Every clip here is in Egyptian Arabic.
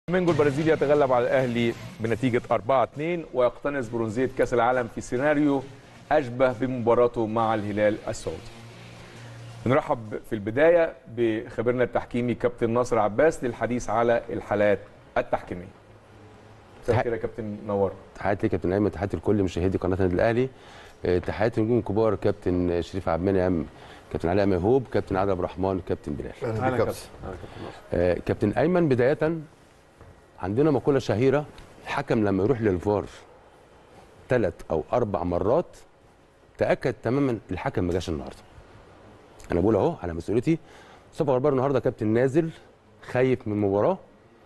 فلامينجو البرازيلي يتغلب على الاهلي بنتيجه 4-2 ويقتنص برونزيه كاس العالم في سيناريو اشبه بمباراته مع الهلال السعودي. نرحب في البدايه بخبيرنا التحكيمي كابتن ناصر عباس للحديث على الحالات التحكيميه. مساء الخير يا كابتن نور. تحياتي يا كابتن ايمن تحياتي لكل مشاهدي قناه النادي الاهلي آه، تحياتي لنجوم كبار كابتن شريف عبد المنعم كابتن علاء مهوب كابتن عادل عبد الرحمن كابتن بلال اهلا اهلا كابتن. كابتن أهلا كابتن ناصر. آه، كابتن ايمن بدايه عندنا مقوله شهيره الحكم لما يروح للفار ثلاث او اربع مرات تاكد تماما الحكم ما جاش النهارده انا بقول اهو على مسؤوليتي مصطفى غربال النهارده كابتن نازل خايف من المباراه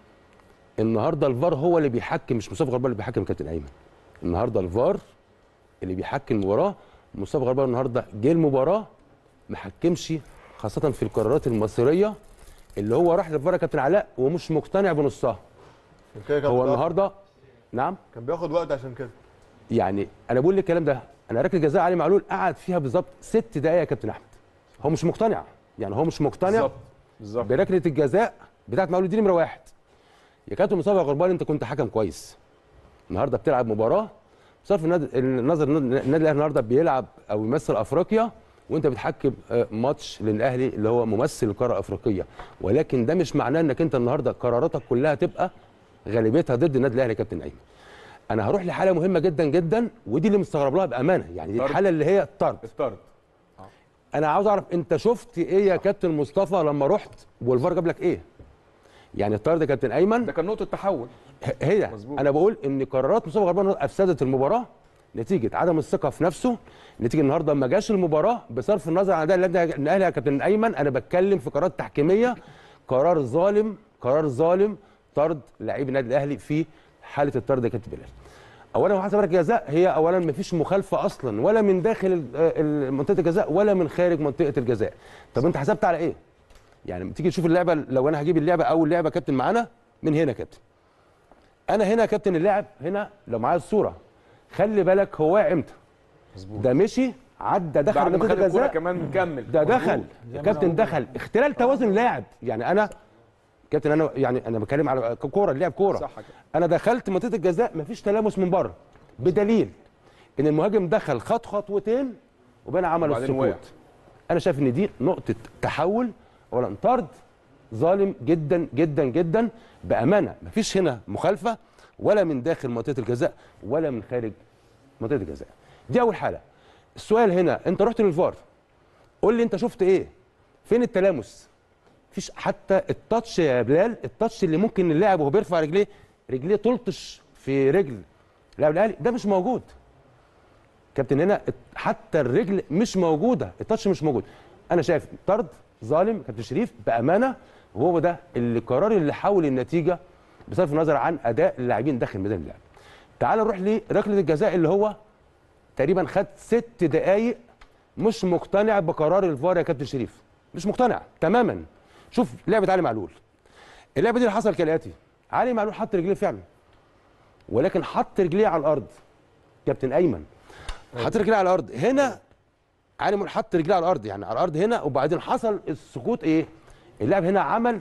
النهارده الفار هو اللي بيحكم مش مصطفى غربال اللي بيحكم كابتن ايمن النهارده الفار اللي بيحكم المباراه مصطفى غربال النهارده جه المباراه ما حكمش خاصه في القرارات المصيريه اللي هو راح للفار يا كابتن علاء ومش مقتنع بنصها عشان كده كان هو بياخد- النهارده نعم كان بياخد وقت عشان كده يعني انا بقول لك الكلام ده انا ركله جزاء علي معلول قعد فيها بالظبط ست دقائق يا كابتن احمد هو مش مقتنع يعني هو مش مقتنع بالظبط بالظبط بركله الجزاء بتاعت معلول دي نمره واحد يا كابتن مصطفى غربال انت كنت حكم كويس النهارده بتلعب مباراه بصرف الناد- النظر إن النادي الاهلي النهارده بيلعب او يمثل افريقيا وانت بتحكم آه، ماتش للاهلي اللي هو ممثل القاره الافريقيه ولكن ده مش معناه انك انت النهارده قراراتك كلها تبقى غالبيتها ضد النادي الاهلي يا كابتن ايمن انا هروح لحاله مهمه جدا جدا ودي اللي مستغرب لها بامانه يعني دي طرد. الحاله اللي هي الطرد الطرد انا عاوز اعرف انت شفت ايه يا كابتن مصطفى لما رحت والفار جاب لك ايه يعني الطرد يا كابتن ايمن ده كان نقطه تحول ه- هي مظبوط. انا بقول ان قرارات مصطفى غربان افسدت المباراه نتيجه عدم الثقه في نفسه نتيجه النهارده ما جاش المباراه بصرف النظر عن اداء النادي الاهلي يا كابتن ايمن انا بتكلم في قرارات تحكيميه قرار ظالم قرار ظالم طرد لاعبي النادي الاهلي في حاله الطرد يا كابتن بلال اولا وحسب ركله جزاء هي اولا ما فيش مخالفه اصلا ولا من داخل ال- ال- منطقه الجزاء ولا من خارج منطقه الجزاء طب انت حسبت على ايه يعني لما تيجي تشوف اللعبه لو انا هجيب اللعبه اول لعبه يا كابتن معانا من هنا يا كابتن انا هنا يا كابتن اللاعب هنا لو معايا الصوره خلي بالك هو واقع امتى مظبوط ده مشي عدى دخل بعد ما منطقه خد الكوره الجزاء كمان مكمل ده مظبوط. دخل يا كابتن دخل اختلال توازن لاعب يعني انا كابتن انا يعني انا بتكلم على كوره اللاعب كوره صح كده انا دخلت منطقه الجزاء مفيش تلامس من بره بدليل ان المهاجم دخل خط خطوتين وبين عمل وبعدين وقع. السقوط انا شايف ان دي نقطه تحول اولا طرد ظالم جدا جدا جدا بامانه مفيش هنا مخالفه ولا من داخل منطقه الجزاء ولا من خارج منطقه الجزاء دي اول حاله السؤال هنا انت رحت للفار قول لي انت شفت ايه فين التلامس مفيش حتى التاتش يا بلال التاتش اللي ممكن اللاعب وهو بيرفع رجليه رجليه تلطش في رجل اللاعب الاهلي ده مش موجود كابتن هنا حتى الرجل مش موجوده التاتش مش موجود انا شايف طرد ظالم كابتن شريف بامانه وهو ده اللي قرار اللي حول النتيجه بصرف النظر عن اداء اللاعبين داخل ميدان اللعب تعال نروح لركله الجزاء اللي هو تقريبا خد ست دقائق مش مقتنع بقرار الفار يا كابتن شريف مش مقتنع تماما شوف لعبه علي معلول اللعبه دي اللي حصل كالاتي علي معلول حط رجليه فعلا ولكن حط رجليه على الارض كابتن ايمن حط رجليه على الارض هنا علي معلول حط رجليه على الارض يعني على الارض هنا وبعدين حصل السقوط ايه اللاعب هنا عمل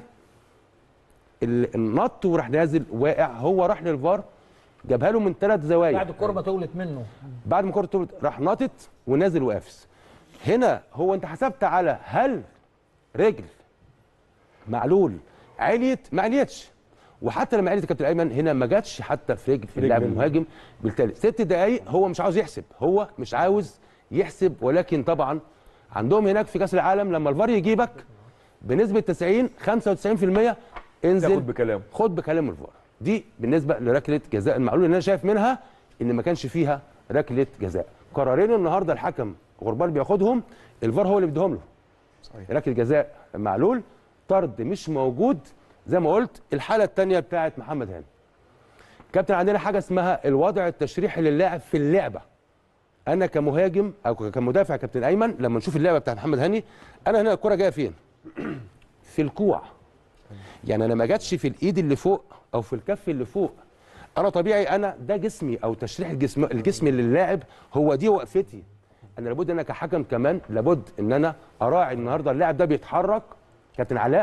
ال- النط وراح نازل واقع هو راح للفار جابها له من ثلاث زوايا بعد الكرة ما تولت منه بعد ما الكره طولت راح ناطط ونازل وقافز هنا هو انت حسبت على هل رجل معلول عليت ما عليتش وحتى لما عليت كابتن ايمن هنا ما جاتش حتى في رجل اللاعب المهاجم بالتالي ست دقائق هو مش عاوز يحسب هو مش عاوز يحسب ولكن طبعا عندهم هناك في كاس العالم لما الفار يجيبك بنسبه 90 95% انزل تاخد بكلامه خد بكلام الفار دي بالنسبه لركله جزاء المعلول اللي انا شايف منها ان ما كانش فيها ركله جزاء قرارين النهارده الحكم غربال بياخدهم الفار هو اللي بيديهم له صحيح ركله جزاء معلول طرد مش موجود زي ما قلت الحاله الثانيه بتاعت محمد هاني كابتن عندنا حاجه اسمها الوضع التشريحي للاعب في اللعبه انا كمهاجم او كمدافع كابتن ايمن لما نشوف اللعبه بتاعت محمد هاني انا هنا الكره جايه فين في الكوع يعني انا ما جاتش في الايد اللي فوق او في الكف اللي فوق انا طبيعي انا ده جسمي او تشريح الجسم الجسم للاعب هو دي وقفتي انا لابد ان انا كحكم كمان لابد ان انا اراعي النهارده اللاعب ده بيتحرك كابتن علاء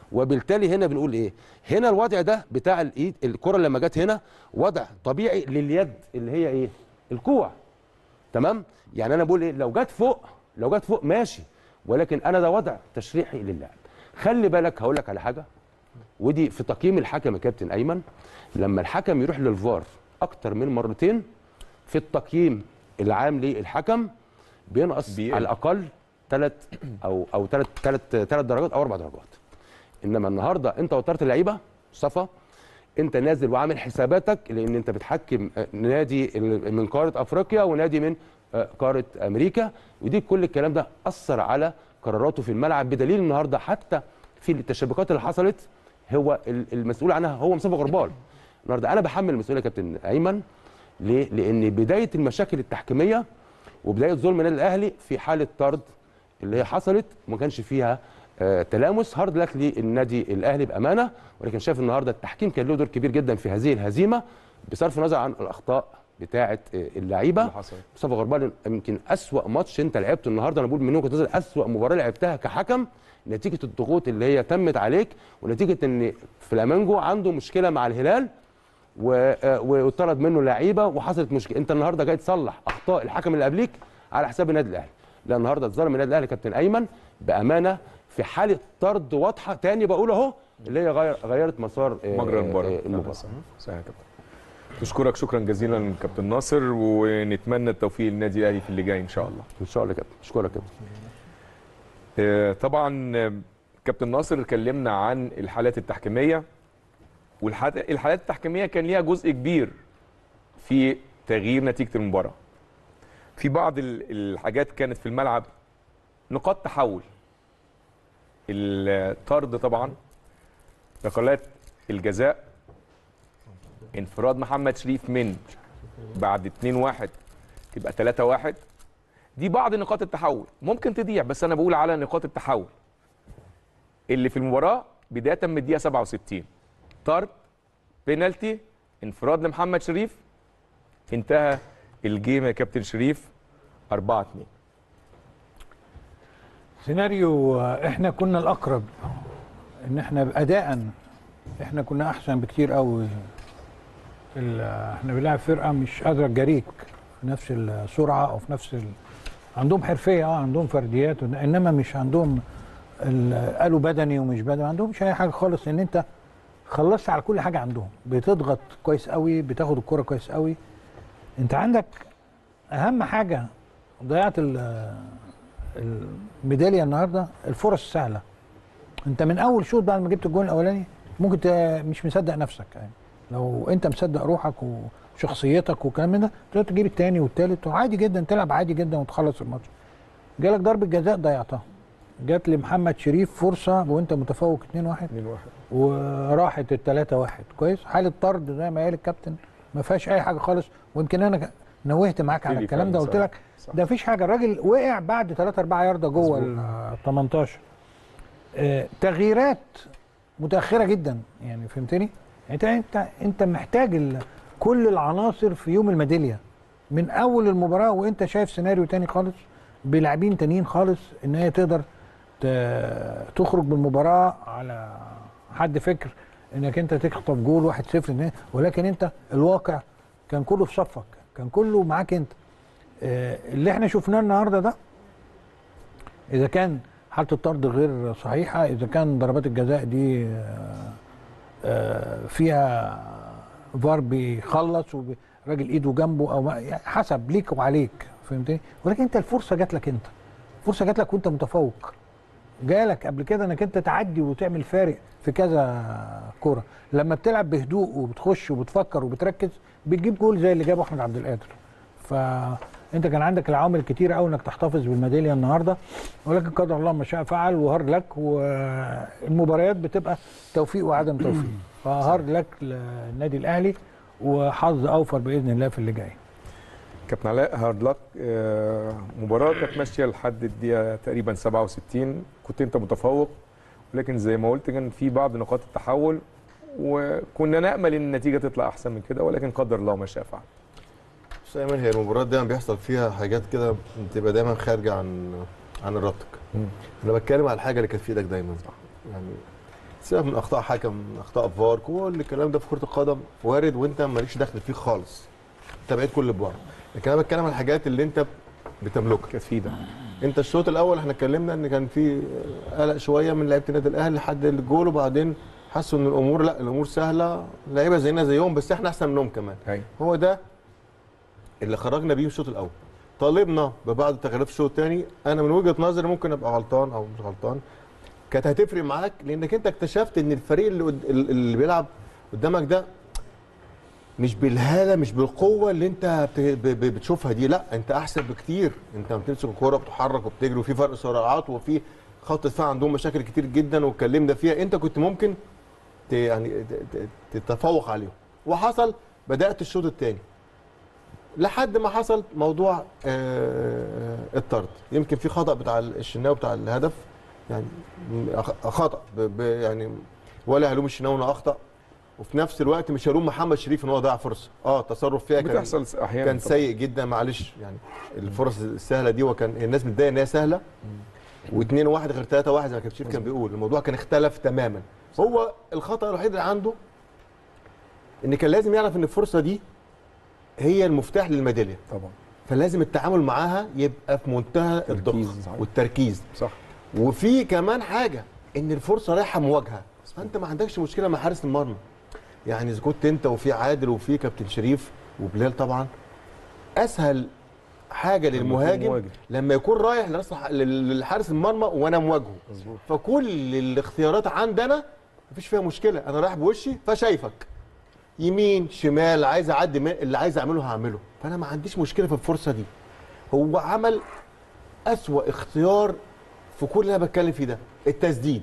وبالتالي هنا بنقول ايه هنا الوضع ده بتاع الايد الكره لما جت هنا وضع طبيعي لليد اللي هي ايه الكوع تمام يعني انا بقول ايه لو جت فوق لو جت فوق ماشي ولكن انا ده وضع تشريحي للاعب خلي بالك هقول لك على حاجه ودي في تقييم الحكم يا كابتن ايمن لما الحكم يروح للفار اكتر من مرتين في التقييم العام للحكم بينقص بيقل. على الاقل ثلاث او او ثلاث ثلاث ثلاث درجات او اربع درجات انما النهارده انت وترت اللعيبه مصطفى انت نازل وعامل حساباتك لان انت بتحكم آه، نادي ال- من قاره افريقيا ونادي من آه، قاره امريكا ودي كل الكلام ده اثر على قراراته في الملعب بدليل النهارده حتى في التشابكات اللي حصلت هو ال- المسؤول عنها هو مصطفى غربال النهارده انا بحمل المسؤوليه يا كابتن ايمن ليه؟ لان بدايه المشاكل التحكيميه وبدايه ظلم النادي الاهلي في حاله طرد اللي هي حصلت وما كانش فيها آه تلامس هارد لك للنادي الاهلي بامانه ولكن شايف النهارده التحكيم كان له دور كبير جدا في هذه الهزيمه بصرف النظر عن الاخطاء بتاعه آه اللعيبه اللي حصل. مصطفى غربال يمكن اسوا ماتش انت لعبته النهارده انا بقول من وجهه نظري اسوا مباراه لعبتها كحكم نتيجه الضغوط اللي هي تمت عليك ونتيجه ان فلامينجو عنده مشكله مع الهلال و- آه، وطرد منه لعيبه وحصلت مشكله انت النهارده جاي تصلح اخطاء الحكم اللي قبليك على حساب النادي الاهلي لا النهارده اتظلم النادي الاهلي كابتن ايمن بامانه في حاله طرد واضحه تاني بقول اهو اللي هي غير غيرت مسار آه، مجرى آه، المباراه المباراه صحيح صحيح يا كابتن نشكرك شكرا جزيلا كابتن ناصر ونتمنى التوفيق للنادي الاهلي في اللي جاي ان شاء الله ان شاء الله يا كابتن اشكرك يا كابتن آه، طبعا آه، كابتن ناصر اتكلمنا عن الحالات التحكيميه والحالات التحكيميه كان ليها جزء كبير في تغيير نتيجه المباراه في بعض ال- الحاجات كانت في الملعب نقاط تحول الطرد طبعا ركلات الجزاء انفراد محمد شريف من بعد 2-1 تبقى 3-1 دي بعض نقاط التحول ممكن تضيع بس انا بقول على نقاط التحول اللي في المباراه بدايه من الدقيقه 67 طرد بينالتي انفراد لمحمد شريف انتهى الجيم يا كابتن شريف 4 2 سيناريو آه، احنا كنا الاقرب ان احنا اداء احنا كنا احسن بكتير قوي ال- احنا بنلعب فرقه مش قادره تجاريك في نفس السرعه او في نفس ال... عندهم حرفيه اه عندهم فرديات ون- انما مش عندهم ال- قالوا بدني ومش بدني ما عندهمش اي حاجه خالص ان انت خلصت على كل حاجه عندهم بتضغط كويس قوي بتاخد الكره كويس قوي انت عندك اهم حاجه ضيعت ال- الميداليه النهارده الفرص السهله انت من اول شوط بعد ما جبت الجول الاولاني ممكن ت- مش مصدق نفسك يعني لو انت مصدق روحك وشخصيتك والكلام من ده تقدر تجيب الثاني والثالث وعادي جدا تلعب عادي جدا وتخلص الماتش جالك ضربه جزاء ضيعتها جات لمحمد شريف فرصه وانت متفوق 2-1 2 1 وراحت ال 3 1 كويس حاله طرد زي ما قال الكابتن ما فيهاش اي حاجه خالص ويمكن انا ك- نوهت معاك على فيلي الكلام ده فعلا قلت صح. لك صح. ده مفيش حاجه الراجل وقع بعد 3 4 يارده جوه ال 18 آه تغييرات متاخره جدا يعني فهمتني انت انت انت محتاج ال- كل العناصر في يوم الميداليه من اول المباراه وانت شايف سيناريو تاني خالص بلاعبين تانيين خالص ان هي تقدر ت- تخرج بالمباراه على حد فكر انك انت تخطف جول 1 0 ولكن انت الواقع كان كله في صفك كان كله معاك انت آه، اللي احنا شفناه النهارده ده اذا كان حاله الطرد غير صحيحه اذا كان ضربات الجزاء دي آه، آه، فيها فار بيخلص وراجل ايده جنبه او ما يعني حسب ليك وعليك فهمتني ولكن انت الفرصه جات لك انت الفرصه جات لك وانت متفوق جالك قبل كده انك انت تعدي وتعمل فارق في كذا كوره لما بتلعب بهدوء وبتخش وبتفكر وبتركز بتجيب جول زي اللي جابه احمد عبد القادر فانت كان عندك العوامل الكتيره قوي انك تحتفظ بالميداليه النهارده ولكن قدر الله ما شاء فعل وهارد لك والمباريات بتبقى توفيق وعدم توفيق فهارد لك للنادي الاهلي وحظ اوفر باذن الله في اللي جاي كابتن علاء هارد لك آه، مباراة كانت ماشية لحد الدقيقة تقريبا 67 كنت أنت متفوق ولكن زي ما قلت كان في بعض نقاط التحول وكنا نأمل إن النتيجة تطلع أحسن من كده ولكن قدر الله ما شاء فعل. بس ايمن هي المباريات دايما بيحصل فيها حاجات كده بتبقى دايما خارجه عن عن ارادتك مم. انا بتكلم على الحاجه اللي كانت في ايدك دايما يعني سيبك من اخطاء حكم من اخطاء فار كل الكلام ده في كره القدم وارد وانت مالكش دخل فيه خالص انت بعيد كل البعد لكن انا بتكلم عن الحاجات اللي انت بتملكها كانت في ده انت الشوط الاول احنا اتكلمنا ان كان في قلق شويه من لعيبه النادي الاهلي لحد الجول وبعدين حسوا ان الامور لا الامور سهله لعيبه زينا زيهم بس احنا احسن منهم كمان أيوة. هو ده اللي خرجنا بيه الشوط الاول طالبنا ببعض التغييرات في الشوط الثاني انا من وجهه نظري ممكن ابقى غلطان او مش غلطان كانت هتفرق معاك لانك انت اكتشفت ان الفريق اللي, قد- اللي بيلعب قدامك ده مش بالهاله مش بالقوه اللي انت بت- ب- ب- بتشوفها دي لا انت احسن بكتير انت بتمسك الكوره بتتحرك وبتجري وفي فرق سرعات وفي خط دفاع عندهم مشاكل كتير جدا واتكلمنا فيها انت كنت ممكن ت- يعني ت- ت- تتفوق عليهم وحصل بدات الشوط الثاني لحد ما حصل موضوع آه، الطرد يمكن في خطا بتاع الشناوي بتاع الهدف يعني أخ- خطا ب- ب- يعني ولا هلوم الشناوي انه اخطا وفي نفس الوقت مش هلوم محمد شريف ان هو ضيع فرصه اه التصرف فيها كان بتحصل احيانا كان طبعاً. سيء جدا معلش يعني الفرص السهله دي وكان الناس متضايقه ان هي سهله واثنين واحد غير ثلاثة واحد زي ما كابتن شريف كان بيقول الموضوع كان اختلف تماما هو الخطا الوحيد اللي عنده ان كان لازم يعرف ان الفرصه دي هي المفتاح للميداليه طبعا فلازم التعامل معاها يبقى في منتهى الدقه تركيز، صحيح. والتركيز صح وفي كمان حاجه ان الفرصه رايحه مواجهه فانت ما عندكش مشكله مع حارس المرمى يعني اذا كنت انت وفي عادل وفي كابتن شريف وبلال طبعا اسهل حاجه يكون للمهاجم مواجه. لما يكون رايح لراس الح- لل- للحارس المرمى وانا مواجهه مظبوط فكل الاختيارات عندنا مفيش فيها مشكله انا رايح بوشي فشايفك يمين شمال عايز اعدي من اللي عايز اعمله هعمله فانا ما عنديش مشكله في الفرصه دي هو عمل اسوا اختيار في كل اللي انا بتكلم فيه ده التسديد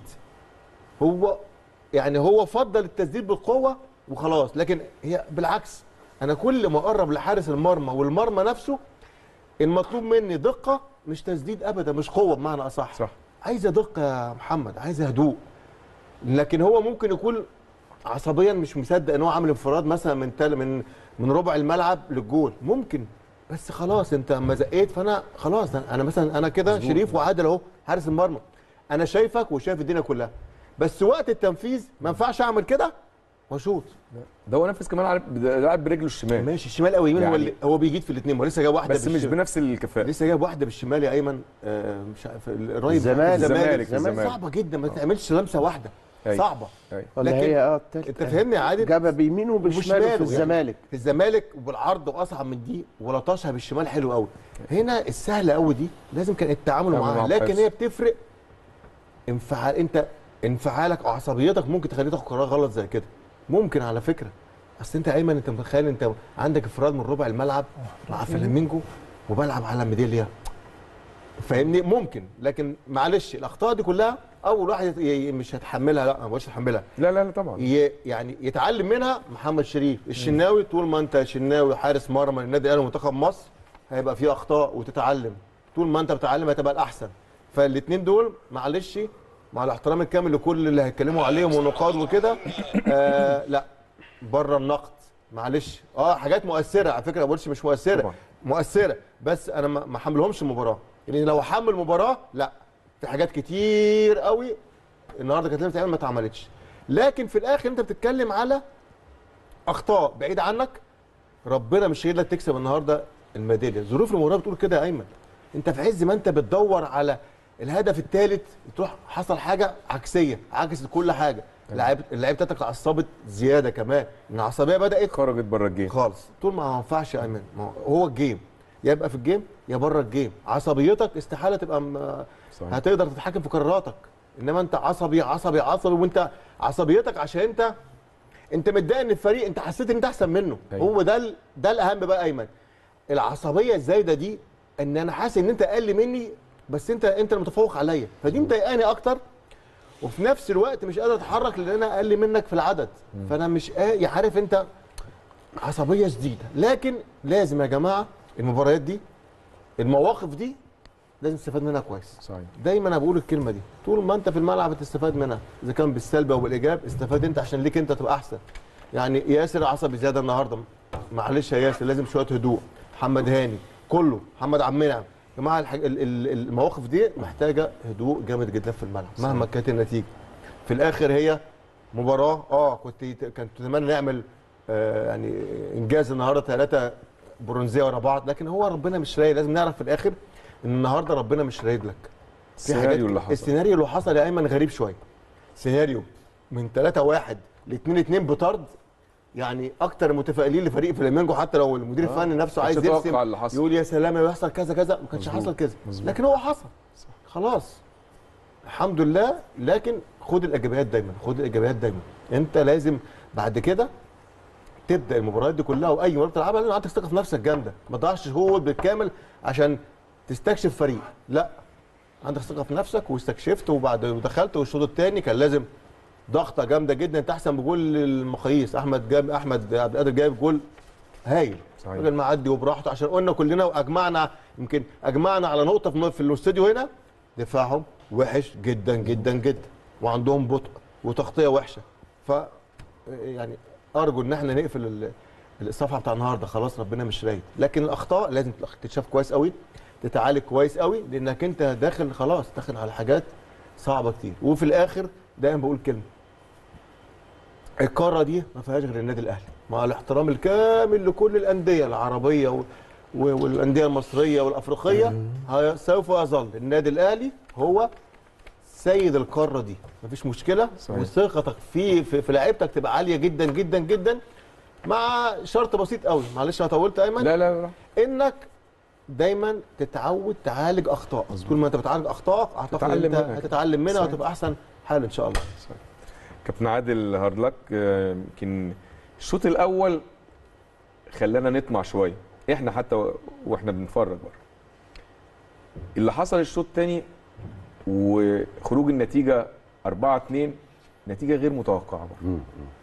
هو يعني هو فضل التسديد بالقوه وخلاص لكن هي بالعكس انا كل ما اقرب لحارس المرمى والمرمى نفسه المطلوب مني دقه مش تسديد ابدا مش قوه بمعنى اصح صح عايزه دقه يا محمد عايزه هدوء لكن هو ممكن يكون عصبيا مش مصدق ان هو عامل انفراد مثلا من تل من من ربع الملعب للجول ممكن بس خلاص انت اما زقيت فانا خلاص انا مثلا انا كده شريف وعادل اهو حارس المرمى انا شايفك وشايف الدنيا كلها بس وقت التنفيذ ما ينفعش اعمل كده واشوط ده هو نفذ كمان على لعب برجله الشمال ماشي الشمال قوي يمين هو يعني- اللي هو بيجيد في الاثنين هو لسه جاب واحده بس مش بالشمال. بنفس الكفاءه لسه جايب واحده بالشمال يا ايمن آه مش عارف الرايت الزمالك. الزمالك، الزمالك الزمالك. صعبه جدا ما تعملش لمسه واحده أيوة. صعبه أيوة. ولا لكن هي اه التالتة. انت فاهمني يا عادل جابها بيمينه وبشماله في يعني. الزمالك في الزمالك وبالعرض واصعب من دي ولطشها بالشمال حلو قوي هنا السهله قوي دي لازم كان التعامل تعامل معاها مع لكن الحارس. هي بتفرق انفعال انت انفعالك او عصبيتك ممكن تخليك تاخد قرار غلط زي كده ممكن على فكره اصل انت ايمن انت متخيل انت عندك انفراد من ربع الملعب مع فلامينجو وبلعب على ميداليا فاهمني ممكن لكن معلش الاخطاء دي كلها اول واحد ي- ي- مش هتحملها لا ما بقولش هتحملها لا لا لا طبعا ي- يعني يتعلم منها محمد شريف الشناوي طول ما انت شناوي حارس مرمى النادي الاهلي ومنتخب مصر هيبقى فيه اخطاء وتتعلم طول ما انت بتتعلم هتبقى الاحسن فالاثنين دول معلش مع الاحترام الكامل لكل اللي هيتكلموا عليهم ونقاد وكده آه لا بره النقد معلش اه حاجات مؤثره على فكره ما بقولش مش مؤثره طبعا. مؤثره بس انا ما ما حملهمش المباراه يعني لو حمل مباراه لا في حاجات كتير قوي النهارده كانت لازم تتعمل ما اتعملتش لكن في الاخر انت بتتكلم على اخطاء بعيد عنك ربنا مش هيقدر تكسب النهارده الميداليه ظروف المباراه بتقول كده يا ايمن انت في عز ما انت بتدور على الهدف الثالث تروح حصل حاجه عكسيه عكست كل حاجه اللعيبه اللعيبه بتاعتك اتعصبت زياده كمان ان العصبيه بدات خرجت بره الجيم خالص طول ما ما ينفعش يا ايمن ما هو هو الجيم يا يبقى في الجيم يا بره الجيم عصبيتك استحاله تبقى م... صحيح. هتقدر تتحكم في قراراتك انما انت عصبي عصبي عصبي وانت عصبيتك عشان انت انت متضايق ان الفريق انت حسيت ان انت احسن منه أيوة. هو ده ال... ده الاهم بقى ايمن العصبيه الزايده دي ان انا حاسس ان انت اقل مني بس انت انت المتفوق عليا فدي مضايقاني اكتر وفي نفس الوقت مش قادر اتحرك لان انا اقل منك في العدد فانا مش قا- عارف انت عصبيه شديده لكن لازم يا جماعه المباريات دي المواقف دي لازم تستفاد منها كويس صحيح دايما انا بقول الكلمه دي طول ما انت في الملعب بتستفاد منها اذا كان بالسلب او بالايجاب استفاد انت عشان ليك انت تبقى احسن يعني ياسر عصبي زياده النهارده معلش يا ياسر لازم شويه هدوء محمد هاني كله محمد عبد المنعم يا جماعه الحاج... ال- ال- المواقف دي محتاجه هدوء جامد جدا في الملعب مهما كانت النتيجه في الاخر هي مباراه اه كنت كنت اتمنى نعمل آه يعني انجاز النهارده ثلاثه برونزيه ورا بعض لكن هو ربنا مش رايد لازم نعرف في الاخر ان النهارده ربنا مش رايد لك في حاجات السيناريو اللي حصل السيناريو اللي حصل يا ايمن غريب شويه سيناريو من 3 1 ل 2 2 بطرد يعني اكتر المتفائلين لفريق فلامينجو حتى لو المدير الفني نفسه عايز كانش يرسم يتوقع اللي حصل. يقول يا سلام يحصل كذا كذا ما كانش حصل كذا مظبوط. لكن هو حصل خلاص الحمد لله لكن خد الايجابيات دايما خد الايجابيات دايما انت لازم بعد كده تبدا المباريات دي كلها واي مباراه تلعبها لازم عندك ثقه في نفسك جامده ما تضيعش هو بالكامل عشان تستكشف فريق لا عندك ثقه في نفسك واستكشفت وبعد ودخلت والشوط الثاني كان لازم ضغطه جامده جدا انت احسن بجول المقاييس احمد جاب احمد عبد القادر جايب جول هايل صحيح. الراجل معدي وبراحته عشان قلنا كلنا واجمعنا يمكن اجمعنا على نقطه في في الاستوديو هنا دفاعهم وحش جدا جدا جدا وعندهم بطء وتغطيه وحشه ف يعني ارجو ان احنا نقفل ال- الصفحه بتاع النهارده خلاص ربنا مش رايد لكن الاخطاء لازم تتشاف كويس قوي تتعالج كويس قوي لانك انت داخل خلاص داخل على حاجات صعبه كتير وفي الاخر دايما بقول كلمه القاره دي ما فيهاش غير النادي الاهلي مع الاحترام الكامل لكل الانديه العربيه و... و- والانديه المصريه والافريقيه ه- سوف يظل النادي الاهلي هو سيد القاره دي مفيش مشكله صحيح. وثقتك في في, في لعيبتك تبقى عاليه جدا جدا جدا مع شرط بسيط قوي معلش انا طولت ايمن لا لا لا انك دايما تتعود تعالج اخطائك طول ما انت بتعالج اخطائك اعتقد تتعلم انت منها. هتتعلم منها صحيح. وهتبقى احسن حال ان شاء الله كابتن عادل هارلك آه، يمكن الشوط الاول خلانا نطمع شويه احنا حتى و- واحنا بنتفرج بره اللي حصل الشوط الثاني وخروج النتيجه 4 2 نتيجه غير متوقعه برضه.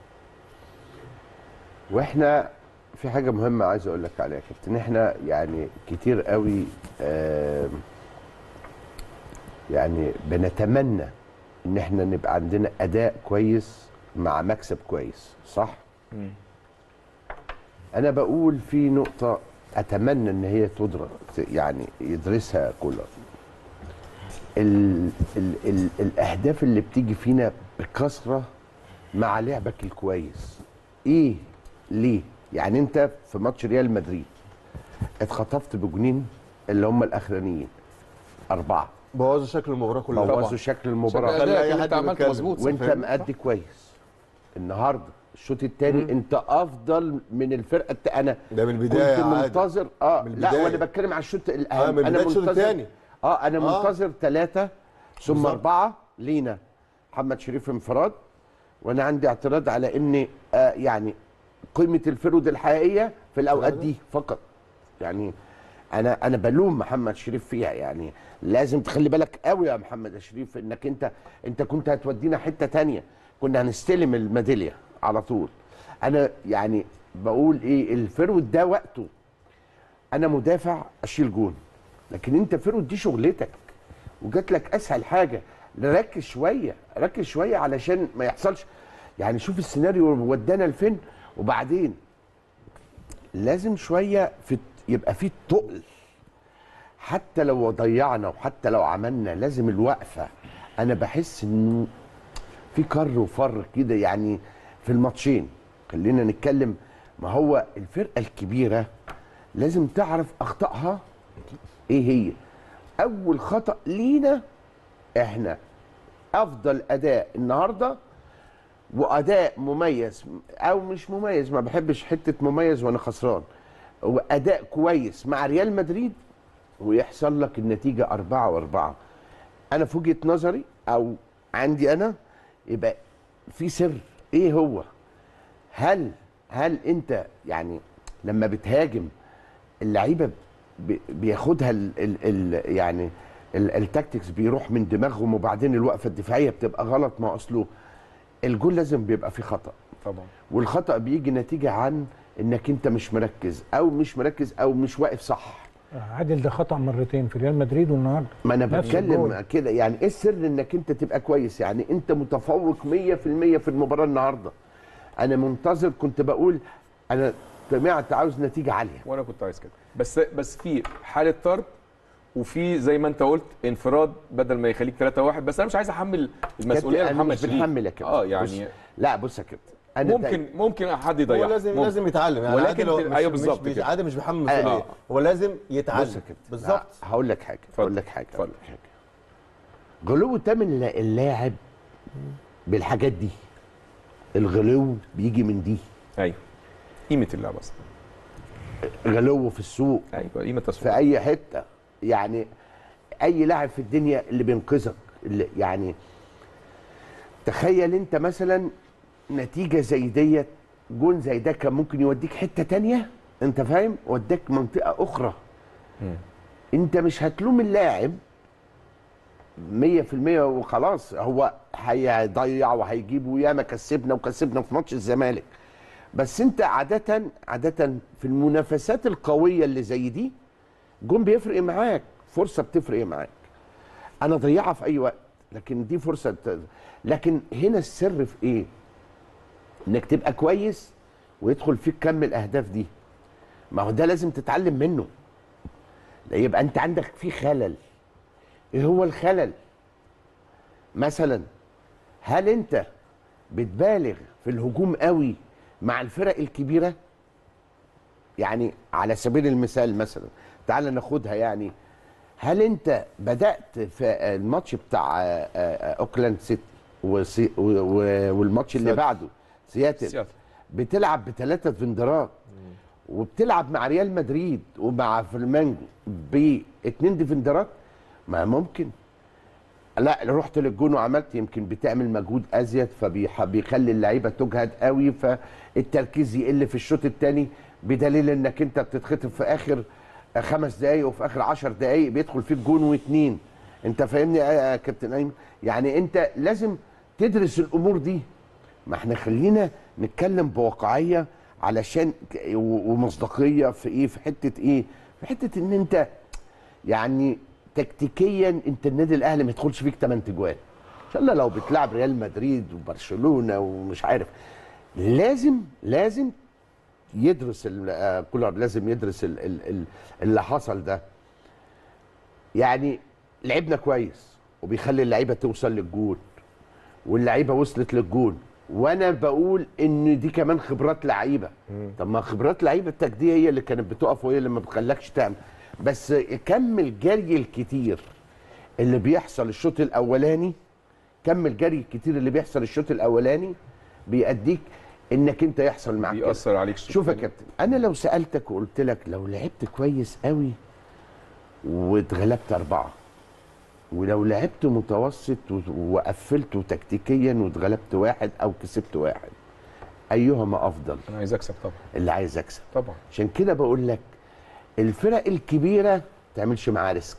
واحنا في حاجه مهمه عايز اقول لك عليها يا كابتن احنا يعني كتير قوي آم، يعني بنتمنى ان احنا نبقى عندنا اداء كويس مع مكسب كويس صح مم. انا بقول في نقطه اتمنى ان هي تدرك يعني يدرسها كولر ال ال ال الاهداف اللي بتيجي فينا بكثره مع لعبك الكويس ايه ليه يعني انت في ماتش ريال مدريد اتخطفت بجنين اللي هم الاخرانيين اربعه بوظوا شكل المباراه كلها بوظوا شكل المباراه شكل خلي أدائك أي اللي حد انت عملته بيتكلم. مظبوط صح. وانت فاهم؟ مأدي كويس النهارده الشوط الثاني انت افضل من الفرقه الت... انا ده من البداية كنت يا عادل. منتظر اه من لا البداية. وانا بتكلم على الشوط اه الاهم من بدايه الشوط منتظر الثاني اه انا آه. منتظر ثلاثه ثم بالظبط. اربعه لينا محمد شريف انفراد وانا عندي اعتراض على ان آه يعني قيمه الفرود الحقيقيه في الاوقات دي فقط يعني انا انا بلوم محمد شريف فيها يعني لازم تخلي بالك قوي يا محمد شريف انك انت انت كنت هتودينا حته تانية كنا هنستلم الميداليه على طول انا يعني بقول ايه الفرود ده وقته انا مدافع اشيل جون لكن انت فرود دي شغلتك وجات لك اسهل حاجه ركز شويه ركز شويه علشان ما يحصلش يعني شوف السيناريو ودانا لفين وبعدين لازم شويه في يبقى في تقل حتى لو ضيعنا وحتى لو عملنا لازم الوقفه انا بحس انه في كر وفر كده يعني في الماتشين خلينا نتكلم ما هو الفرقه الكبيره لازم تعرف اخطائها ايه هي اول خطا لينا احنا افضل اداء النهارده واداء مميز او مش مميز ما بحبش حته مميز وانا خسران واداء كويس مع ريال مدريد ويحصل لك النتيجه أربعة وأربعة أنا في وجهة نظري أو عندي أنا يبقى في سر إيه هو؟ هل هل أنت يعني لما بتهاجم اللعيبة بي- بياخدها ال ال ال يعني ال- التكتكس بيروح من دماغهم وبعدين الوقفة الدفاعية بتبقى غلط ما أصله الجول لازم بيبقى فيه خطأ طبعا والخطأ بيجي نتيجة عن انك انت مش مركز او مش مركز او مش واقف صح عادل ده خطا مرتين في ريال مدريد والنهارده ما انا نفس بتكلم الجول. كده يعني ايه السر انك انت تبقى كويس يعني انت متفوق 100% في المباراة النهاردة انا منتظر كنت بقول انا سمعت عاوز نتيجة عالية وانا كنت عايز كده بس بس في حاله طرد وفي زي ما انت قلت انفراد بدل ما يخليك 3 1 بس انا مش عايز احمل المسؤوليه كابتن، أنا لمحمد مش شريف بنحمل يا كابتن. اه بص، يعني لا بص يا كابتن انا ممكن ممكن حد هو يضيع لازم ممكن. لازم يتعلم يعني ولكن عادل هو في- مش- أيوه مش- بالظبط مش كده. عادل مش محمد آه. مسؤوليه هو لازم بص يتعلم يا كابتن بالظبط آه، هقول لك حاجه اتفضل. هقول لك حاجه هقول اتفضل. لك حاجه غلو تمن اللاعب بالحاجات دي الغلو بيجي من دي ايوه قيمه اللعبه اصلا غلو في السوق ايوه قيمه في التسويق اي حته يعني اي لاعب في الدنيا اللي بينقذك اللي يعني تخيل انت مثلا نتيجه زي ديت جون زي ده كان ممكن يوديك حته تانية انت فاهم وداك منطقه اخرى انت مش هتلوم اللاعب 100% وخلاص هو هيضيع وهيجيب وياما كسبنا وكسبنا في ماتش الزمالك بس انت عاده عاده في المنافسات القويه اللي زي دي جون بيفرق معاك فرصه بتفرق معاك انا ضيعها في اي وقت لكن دي فرصه ت... لكن هنا السر في ايه انك تبقى كويس ويدخل فيك كم الاهداف دي ما هو ده لازم تتعلم منه لا يبقى انت عندك في خلل ايه هو الخلل مثلا هل انت بتبالغ في الهجوم قوي مع الفرق الكبيره يعني على سبيل المثال مثلا تعال ناخدها يعني هل انت بدات في الماتش بتاع آه، آه، اوكلاند سيتي وسي- و- و- والماتش اللي سياتل. بعده سياتل سياتل. بتلعب بثلاثه فندرات وبتلعب مع ريال مدريد ومع فلامينجو باثنين ديفندرات ما ممكن لا رحت للجون وعملت يمكن بتعمل مجهود ازيد فبيخلي اللعيبه تجهد قوي فالتركيز يقل في الشوط الثاني بدليل انك انت بتتخطف في اخر خمس دقائق وفي اخر عشر دقائق بيدخل فيك جون واثنين انت فاهمني يا كابتن ايمن يعني انت لازم تدرس الامور دي ما احنا خلينا نتكلم بواقعيه علشان ك- و- ومصداقيه في ايه في حته ايه في حته ان انت يعني تكتيكيا انت النادي الاهلي ما يدخلش فيك 8 تجوان ان شاء الله لو بتلعب ريال مدريد وبرشلونه ومش عارف لازم لازم يدرس ال- آه، كولر لازم يدرس ال- ال- ال- اللي حصل ده يعني لعبنا كويس وبيخلي اللعيبه توصل للجول واللعيبه وصلت للجول وانا بقول ان دي كمان خبرات لعيبه طب ما خبرات لعيبتك دي هي اللي كانت بتقف وهي اللي ما بتخلكش تعمل بس كم الجري الكتير اللي بيحصل الشوط الاولاني كم الجري الكتير اللي بيحصل الشوط الاولاني بيأديك انك انت يحصل معاك كده. بيأثر عليك الشوط شوف يا التاني. كابتن انا لو سالتك وقلت لك لو لعبت كويس قوي واتغلبت اربعه ولو لعبت متوسط و- وقفلت تكتيكيا واتغلبت واحد او كسبت واحد ايهما افضل انا عايز اكسب طبعا اللي عايز اكسب طبعا عشان كده بقول لك الفرق الكبيره ما تعملش معاها ريسك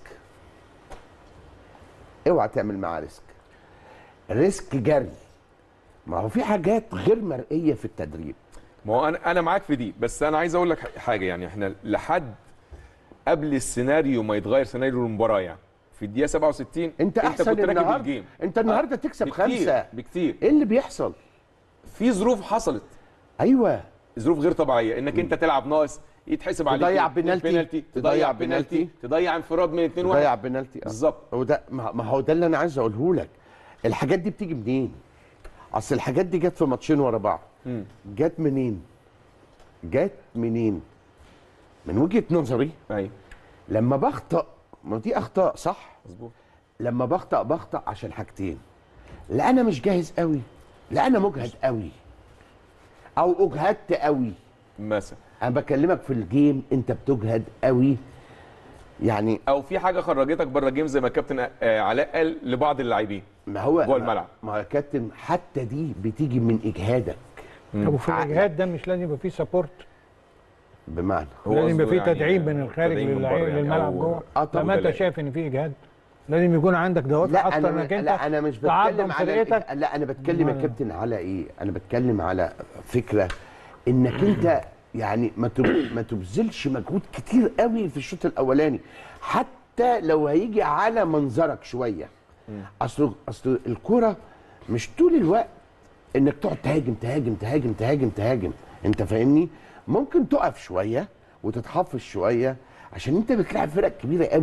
اوعى تعمل معاها ريسك ريسك جري ما هو في حاجات غير مرئيه في التدريب ما هو انا انا معاك في دي بس انا عايز اقول لك حاجه يعني احنا لحد قبل السيناريو ما يتغير سيناريو المباراه يعني في الدقيقه 67 انت احسن كنت راكب النهارده الجيم انت النهارده آه، تكسب بكتير خمسه بكتير ايه اللي بيحصل في ظروف حصلت ايوه ظروف غير طبيعيه انك انت تلعب ناقص يتحسب عليك تضيع اتنين بنالتي، بنالتي تضيع تضيع بنالتي، بنالتي تضيع انفراد من 2 1 ضيع بنالتي آه. بالظبط وده ما ما هو ده اللي انا عايز اقوله لك الحاجات دي بتيجي منين اصل الحاجات دي جت في ماتشين ورا بعض جت منين جت منين من وجهه نظري ايوه لما بخطأ ما دي اخطاء صح مظبوط لما بخطأ بخطأ عشان حاجتين لا انا مش جاهز قوي لا انا مجهد قوي او اجهدت قوي مثلا انا بكلمك في الجيم انت بتجهد قوي يعني او في حاجه خرجتك بره الجيم زي ما الكابتن آه، علاء قال لبعض اللاعبين ما هو جوه الملعب. ما هو يا كابتن حتى دي بتيجي من اجهادك طب وفي عقل. الاجهاد ده مش لازم يبقى فيه سبورت بمعنى هو لازم يبقى قصده فيه يعني تدعيم من الخارج تدعيم من للعيب بره يعني للملعب أو- جوه آه طبعاً. لما انت شايف ان في اجهاد لازم يكون عندك دوافع لا اكتر انا انك انت لا انا مش تعظم بتكلم على فرقتك لا انا بتكلم يا أمال. كابتن على ايه انا بتكلم على فكره انك انت يعني ما تب- ما تبذلش مجهود كتير قوي في الشوط الاولاني حتى لو هيجي على منظرك شويه اصل اصل الكوره مش طول الوقت انك تقعد تهاجم تهاجم تهاجم تهاجم تهاجم انت فاهمني ممكن تقف شويه وتتحفظ شويه عشان انت بتلعب فرق كبيره قوي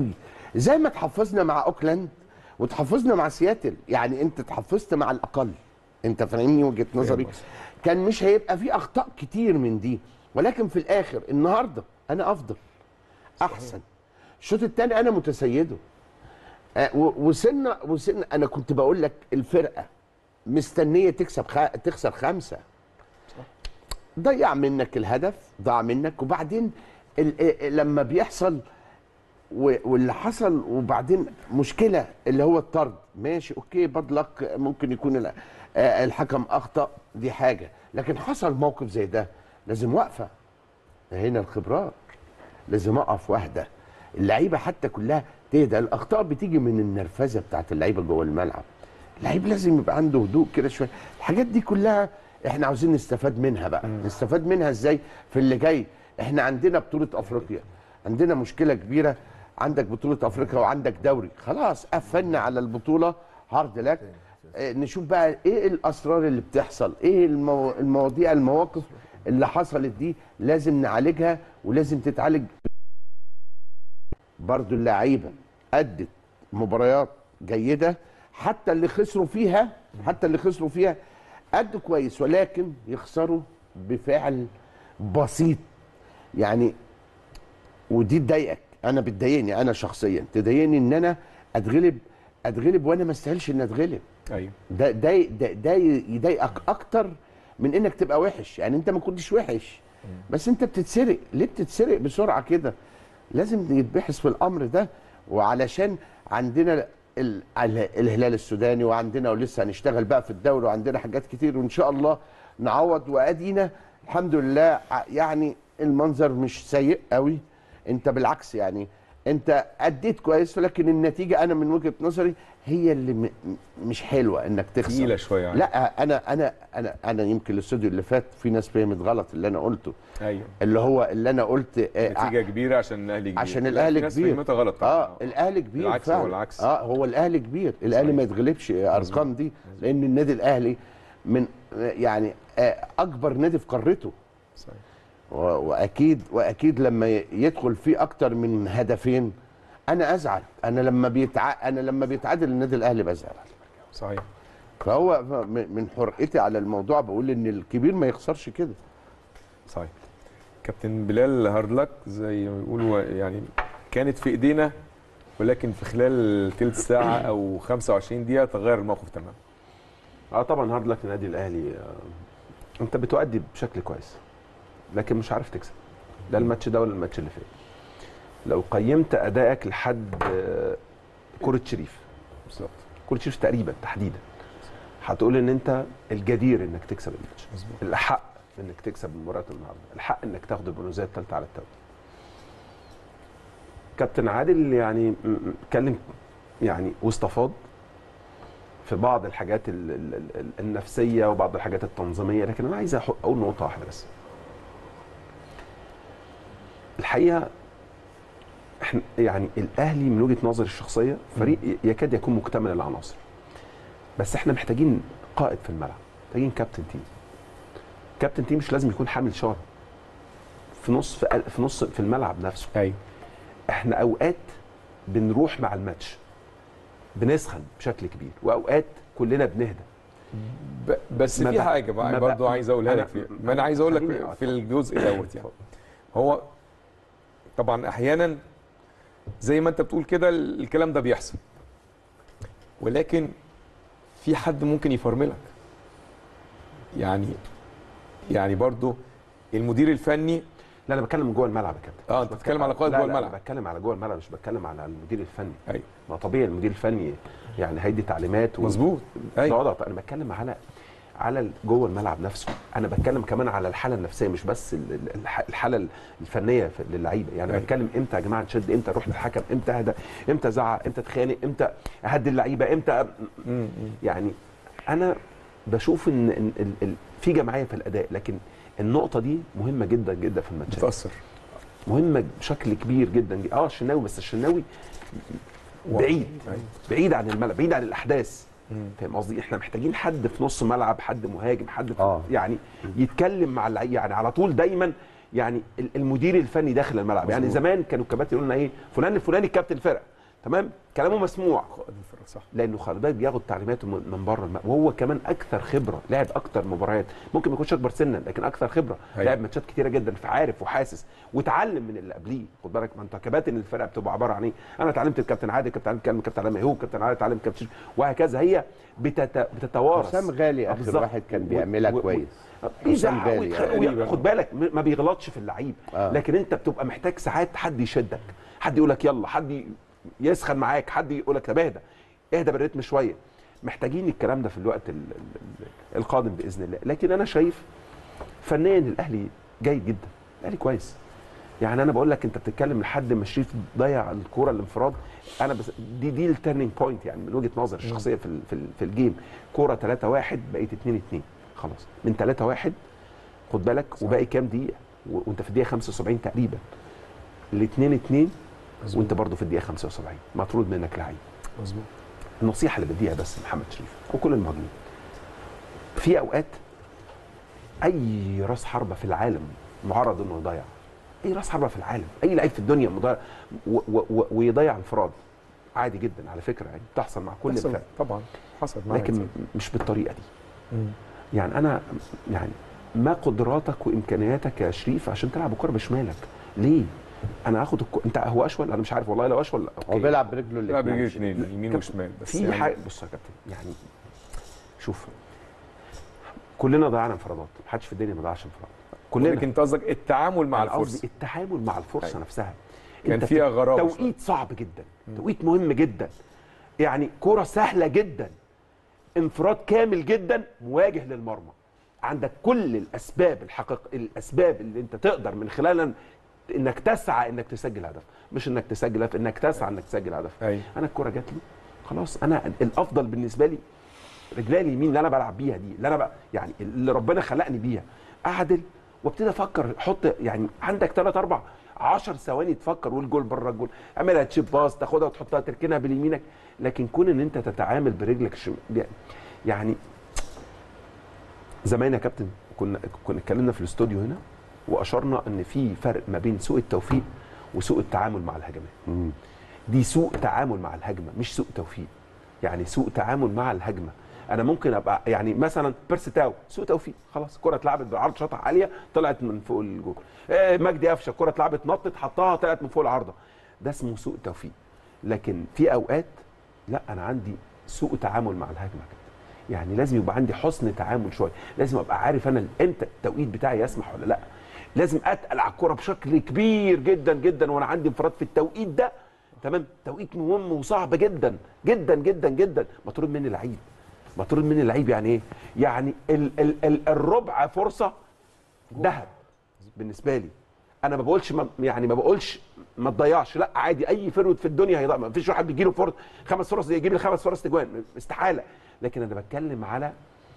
زي ما تحفظنا مع اوكلاند وتحفظنا مع سياتل يعني انت تحفظت مع الاقل انت فاهمني وجهه نظري قصدك. كان مش هيبقى في اخطاء كتير من دي ولكن في الاخر النهارده انا افضل احسن الشوط الثاني انا متسيده آه، و- وصلنا وصلنا انا كنت بقول لك الفرقه مستنيه تكسب خ... تخسر خمسه ضيع منك الهدف ضاع منك وبعدين ال... آه، لما بيحصل و... واللي حصل وبعدين مشكله اللي هو الطرد ماشي اوكي باد لك ممكن يكون ال- آه، الحكم اخطا دي حاجه لكن حصل موقف زي ده لازم وقفه هنا الخبرات لازم اقف واحده اللعيبه حتى كلها تهدى الاخطاء بتيجي من النرفزه بتاعت اللعيبه جوه الملعب اللعيب لازم يبقى عنده هدوء كده شويه الحاجات دي كلها احنا عاوزين نستفاد منها بقى نستفاد منها ازاي في اللي جاي احنا عندنا بطوله افريقيا عندنا مشكله كبيره عندك بطوله افريقيا وعندك دوري خلاص قفلنا على البطوله هارد لك اه نشوف بقى ايه الاسرار اللي بتحصل ايه المو... المواضيع المواقف اللي حصلت دي لازم نعالجها ولازم تتعالج برضو اللعيبه ادت مباريات جيده حتى اللي خسروا فيها حتى اللي خسروا فيها ادوا كويس ولكن يخسروا بفعل بسيط يعني ودي تضايقك انا بتضايقني انا شخصيا تضايقني ان انا اتغلب اتغلب وانا ما استاهلش ان اتغلب ايوه ده ده ده, ده يضايقك اكتر من انك تبقى وحش يعني انت ما كنتش وحش بس انت بتتسرق ليه بتتسرق بسرعه كده لازم يتبحث في الامر ده وعلشان عندنا ال- ال- الهلال السوداني وعندنا ولسه هنشتغل بقى في الدوري وعندنا حاجات كتير وان شاء الله نعوض وادينا الحمد لله ع- يعني المنظر مش سيء قوي انت بالعكس يعني انت اديت كويس ولكن النتيجه انا من وجهه نظري هي اللي م- م- مش حلوه انك تخسر تقيله شويه يعني. لا انا انا انا انا يمكن الاستوديو اللي فات في ناس فهمت غلط اللي انا قلته ايوه اللي هو اللي انا قلت آه، نتيجه كبيره عشان الاهلي كبير عشان لا، الاهلي في ناس كبير فهمتها غلط طبعا اه الاهلي كبير بالعكس، فعلا هو العكس. اه هو الاهلي كبير الاهلي صحيح. ما يتغلبش ارقام دي لان النادي الاهلي من آه، يعني آه، اكبر نادي في قارته صحيح. و- واكيد واكيد لما ي- يدخل فيه اكتر من هدفين انا ازعل انا لما بيتع... انا لما بيتعادل النادي الاهلي بزعل صحيح فهو ف- م- من حرقتي على الموضوع بقول ان الكبير ما يخسرش كده صحيح كابتن بلال هاردلك زي ما بيقولوا يعني كانت في ايدينا ولكن في خلال تلت ساعه او 25 دقيقه تغير الموقف تماما اه طبعا هارد لك للنادي الاهلي آه، انت بتؤدي بشكل كويس لكن مش عارف تكسب لا الماتش ده ولا الماتش اللي فات لو قيمت ادائك لحد آه، كرة شريف بالظبط كرة شريف تقريبا تحديدا هتقول ان انت الجدير انك تكسب الماتش مظبوط الحق انك تكسب مباراه النهارده الحق انك تاخد البرونزيه الثالثه على التوالي كابتن عادل يعني م- م- اتكلم يعني واستفاض في بعض الحاجات ال- ال- ال- النفسيه وبعض الحاجات التنظيميه لكن انا عايز أح- اقول نقطه واحده بس الحقيقه احنا يعني الاهلي من وجهه نظري الشخصيه فريق يكاد يكون مكتمل العناصر بس احنا محتاجين قائد في الملعب محتاجين كابتن تيم كابتن تيم مش لازم يكون حامل شاره في نص في, قل- في نص في الملعب نفسه ايوه احنا اوقات بنروح مع الماتش بنسخن بشكل كبير واوقات كلنا بنهدى ب- بس ما في ب- حاجه ما بقى ب- برضو عايز اقولها أنا- لك فيها ما انا عايز اقول لك خليني في أتفضل. الجزء دوت يعني هو طبعا احيانا زي ما انت بتقول كده ال- الكلام ده بيحصل ولكن في حد ممكن يفرملك يعني يعني برضو المدير الفني لا انا بتكلم جوه الملعب يا كابتن اه مش انت بتكلم بتتكلم على قائد لا جوه لا، الملعب أنا بتكلم على جوه الملعب مش بتكلم على المدير الفني ايوه ما طبيعي المدير الفني يعني هيدي تعليمات و- مظبوط ايوه ضغط انا بتكلم على على ال- جوه الملعب نفسه انا بتكلم كمان على الحاله النفسيه مش بس ال- ال- الح- الحاله الفنيه في- للعيبه يعني أيوة. بتكلم امتى يا جماعه نشد امتى نروح للحكم امتى اهدى امتى ازعق امتى اتخانق امتى اهدي اللعيبه امتى أ- م- م. يعني انا بشوف ان إن ال- ال- في جماعيه في الاداء لكن النقطه دي مهمه جدا جدا في الماتشات بتاثر مهمه بشكل كبير جدا جدا. اه الشناوي بس الشناوي بعيد أيوة. بعيد عن الملعب بعيد عن الاحداث مم. فاهم قصدي احنا محتاجين حد في نص ملعب حد مهاجم حد في آه. يعني يتكلم مع اللعيبه يعني على طول دايما يعني ال- المدير الفني داخل الملعب يعني مظبوط. زمان كانوا الكباتن يقولوا لنا ايه فلان الفلاني كابتن الفرقه تمام كلامه مسموع قائد الفرقه صح لانه خلي بالك بياخد تعليماته من من بره الم... وهو كمان اكثر خبره لعب اكثر مباريات ممكن ما يكونش اكبر سنا لكن اكثر خبره أيوة. لعب ماتشات كتيره جدا فعارف وحاسس وتعلم من اللي قبليه خد بالك ما انت كباتن الفرقه بتبقى عباره عن ايه انا اتعلمت الكابتن عادل كابتن عادل كلام كابتن علي ميهوب كابتن عادل اتعلم كابتن شريف، وهكذا هي بتت... بتتوارث حسام غالي آه، اخر بالظبط. واحد كان و- بيعملها و- و- كويس بيزعق حسام غالي، ويتخ- آه. وي- خد بالك م- ما بيغلطش في اللعيب آه. لكن انت بتبقى محتاج ساعات حد يشدك حد يقول لك يلا حد ي- يسخن معاك حد يقول لك طب اهدى اهدى بالريتم شويه محتاجين الكلام ده في الوقت ال- ال- ال- القادم باذن الله لكن انا شايف فنيا الاهلي جيد جدا الاهلي كويس يعني انا بقول لك انت بتتكلم لحد ما شريف ضيع الكوره الانفراد انا بس دي دي التيرنينج بوينت يعني من وجهه نظري الشخصيه في ال- في, ال- في الجيم كوره 3 1 بقيت 2 2 خلاص من 3 1 خد بالك وباقي كام دقيقه و- وانت في الدقيقه 75 تقريبا ال 2 2 وانت برضه في الدقيقه 75 مطرود منك لعيب مظبوط النصيحه اللي بديها بس محمد شريف وكل المهاجمين في اوقات اي راس حربه في العالم معرض انه يضيع اي راس حربه في العالم اي لعيب في الدنيا مضيع و- و- و- ويضيع انفراد عادي جدا على فكره يعني بتحصل مع كل حصل الفرق طبعا حصل معايا لكن كتير. مش بالطريقه دي مم. يعني انا يعني ما قدراتك وامكانياتك يا شريف عشان تلعب الكره بشمالك ليه انا هاخد الكو... انت هو اشول انا مش عارف والله لو اشول هو أوكي. بيلعب برجله لا الاتنين. بيجي اثنين يمين كابتن، وشمال بس في يعني حاجه بص يا كابتن يعني شوف كلنا ضيعنا انفرادات محدش في الدنيا ما ضيعش انفراد كلنا لكن انت قصدك التعامل مع أنا قصدي الفرصه التعامل مع الفرصه أيوة. نفسها كان أنت فيها في غرابة شوية. توقيت صعب جدا توقيت مهم جدا يعني كرة سهله جدا انفراد كامل جدا مواجه للمرمى عندك كل الاسباب الحقيق الاسباب اللي انت تقدر من خلالها انك تسعى انك تسجل هدف مش انك تسجل هدف انك تسعى انك تسجل هدف أيوة. انا الكرة جات لي خلاص انا الافضل بالنسبه لي رجلي اليمين اللي انا بلعب بيها دي اللي انا بقى يعني اللي ربنا خلقني بيها اعدل وابتدي افكر حط يعني عندك ثلاث اربع 10 ثواني تفكر والجول بره الجول اعملها تشيب باص تاخدها وتحطها تركنها باليمينك لكن كون ان انت تتعامل برجلك الشمال يعني زمان يا كابتن كنا كنا اتكلمنا في الاستوديو هنا واشرنا ان في فرق ما بين سوء التوفيق وسوء التعامل مع الهجمات دي سوء تعامل مع الهجمه مش سوء توفيق يعني سوء تعامل مع الهجمه انا ممكن ابقى يعني مثلا بيرسي تاو سوء توفيق خلاص الكره اتلعبت بالعرض شاطها عاليه طلعت من فوق الجول آه مجدي قفشه الكره اتلعبت نطت حطها طلعت من فوق العارضه ده اسمه سوء توفيق لكن في اوقات لا انا عندي سوء تعامل مع الهجمه كده يعني لازم يبقى عندي حسن تعامل شويه لازم ابقى عارف انا امتى التوقيت بتاعي يسمح ولا لا لازم اتقل على الكره بشكل كبير جدا جدا وانا عندي انفراد في التوقيت ده تمام توقيت مهم وصعب جدا جدا جدا جدا مطرود مني لعيب مطرود مني لعيب يعني ايه يعني ال ال ال الربع فرصه ذهب بالنسبه لي انا ما بقولش ما يعني ما بقولش ما تضيعش لا عادي اي فرود في الدنيا هيضيع ما فيش واحد بيجي له فرص خمس فرص يجيب لي خمس فرص تجوان استحاله لكن انا بتكلم على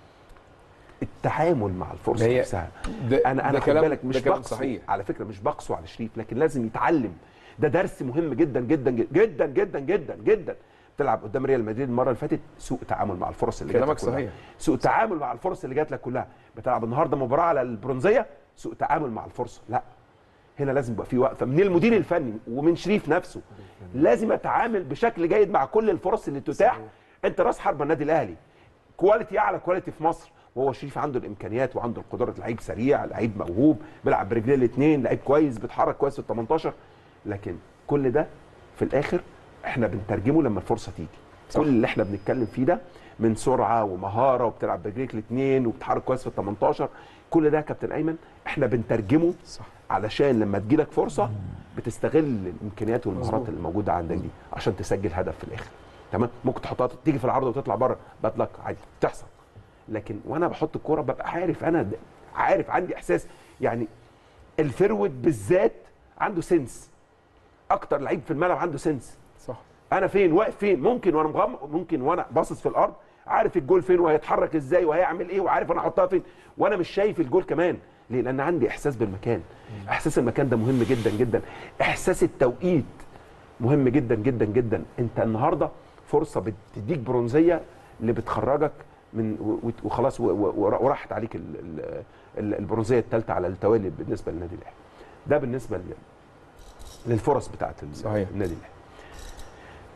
التعامل مع الفرصه هي- نفسها ده- انا ده انا خد كلام- بالك ده مش كلام بقصو صحيح. على فكره مش بقصو على شريف لكن لازم يتعلم ده درس مهم جدا جدا جدا جدا جدا جدا بتلعب قدام ريال مدريد المره اللي فاتت سوء تعامل مع الفرص اللي جات لك كلامك كلها. صحيح. سوء تعامل مع الفرص اللي جات لك كلها بتلعب النهارده مباراه على البرونزيه سوء تعامل مع الفرصه لا هنا لازم يبقى في وقفه من المدير الفني ومن شريف نفسه لازم اتعامل بشكل جيد مع كل الفرص اللي تتاح انت راس حربه النادي الاهلي كواليتي اعلى كواليتي في مصر وهو شريف عنده الامكانيات وعنده القدرات لعيب سريع لعيب موهوب بيلعب برجليه الاثنين لعيب كويس بيتحرك كويس في ال 18 لكن كل ده في الاخر احنا بنترجمه لما الفرصه تيجي صح. كل اللي احنا بنتكلم فيه ده من سرعه ومهاره وبتلعب برجليك الاثنين وبتحرك كويس في ال 18 كل ده يا كابتن ايمن احنا بنترجمه صح. علشان لما تجيلك فرصه بتستغل الامكانيات والمهارات مظبوط. اللي موجوده عندك دي عشان تسجل هدف في الاخر تمام ممكن تحطها تيجي في العرض وتطلع بره باد لك عادي بتحصل لكن وانا بحط الكوره ببقى عارف انا د- عارف عندي احساس يعني الفرود بالذات عنده سنس اكتر لعيب في الملعب عنده سنس صح انا فين واقف فين ممكن وانا مغمض ممكن وانا باصص في الارض عارف الجول فين وهيتحرك ازاي وهيعمل ايه وعارف انا احطها فين وانا مش شايف الجول كمان ليه لان عندي احساس بالمكان احساس المكان ده مهم جدا جدا احساس التوقيت مهم جدا جدا جدا انت النهارده فرصه بتديك برونزيه اللي بتخرجك من و- و- وخلاص و- و- وراحت عليك ال- ال- ال- البرونزيه الثالثه على التوالي بالنسبه للنادي الاهلي ده بالنسبه لل- للفرص بتاعت ال- صحيح. النادي الاهلي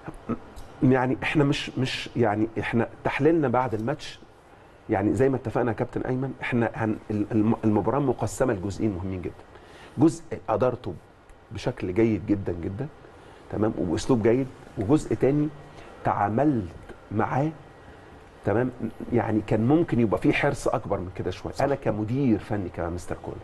يعني احنا مش مش يعني احنا تحليلنا بعد الماتش يعني زي ما اتفقنا يا كابتن ايمن احنا هن الم- المباراه مقسمه لجزئين مهمين جدا جزء ادارته بشكل جيد جدا جدا تمام وباسلوب جيد وجزء تاني تعاملت معاه تمام يعني كان ممكن يبقى فيه حرص اكبر من كده شويه انا كمدير فني كمستر كولر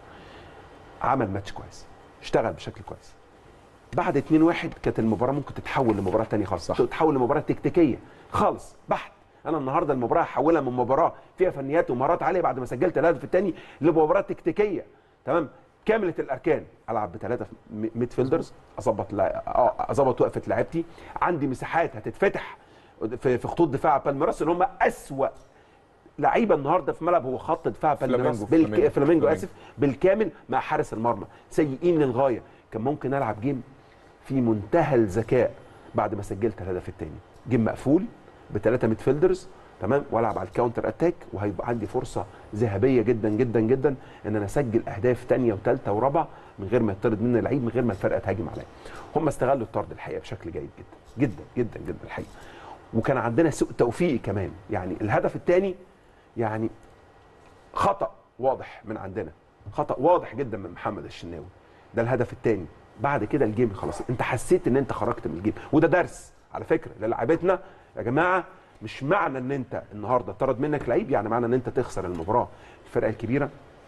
عمل ماتش كويس اشتغل بشكل كويس بعد 2 1 كانت المباراه ممكن تتحول لمباراه تانية خالص صح. تتحول لمباراه تكتيكيه خالص بحت انا النهارده المباراه هحولها من مباراه فيها فنيات ومهارات عاليه بعد ما سجلت الهدف الثاني لمباراه تكتيكيه تمام كامله الاركان العب بثلاثه ميد فيلدرز اظبط لا- اه اظبط وقفه لعيبتي عندي مساحات هتتفتح في في خطوط دفاع بالميراس اللي هم اسوا لعيبه النهارده في ملعب هو خط دفاع بالميراس فلامينجو، بالك... فلامينجو، فلامينجو فلامينجو. اسف بالكامل مع حارس المرمى سيئين للغايه كان ممكن العب جيم في منتهى الذكاء بعد ما سجلت الهدف الثاني جيم مقفول بثلاثه ميدفيلدرز تمام والعب على الكاونتر اتاك وهيبقى عندي فرصه ذهبيه جدا جدا جدا ان انا اسجل اهداف ثانيه وثالثه ورابعه من غير ما يطرد مني لعيب من غير ما الفرقه تهاجم عليا هم استغلوا الطرد الحقيقه بشكل جيد جدا جدا جدا جدا الحقيقه وكان عندنا سوء توفيق كمان يعني الهدف الثاني يعني خطا واضح من عندنا خطا واضح جدا من محمد الشناوي ده الهدف الثاني بعد كده الجيم خلاص انت حسيت ان انت خرجت من الجيم وده درس على فكره للاعيبتنا يا جماعه مش معنى ان انت النهارده طرد منك لعيب يعني معنى ان انت تخسر المباراه الفرقه الكبيره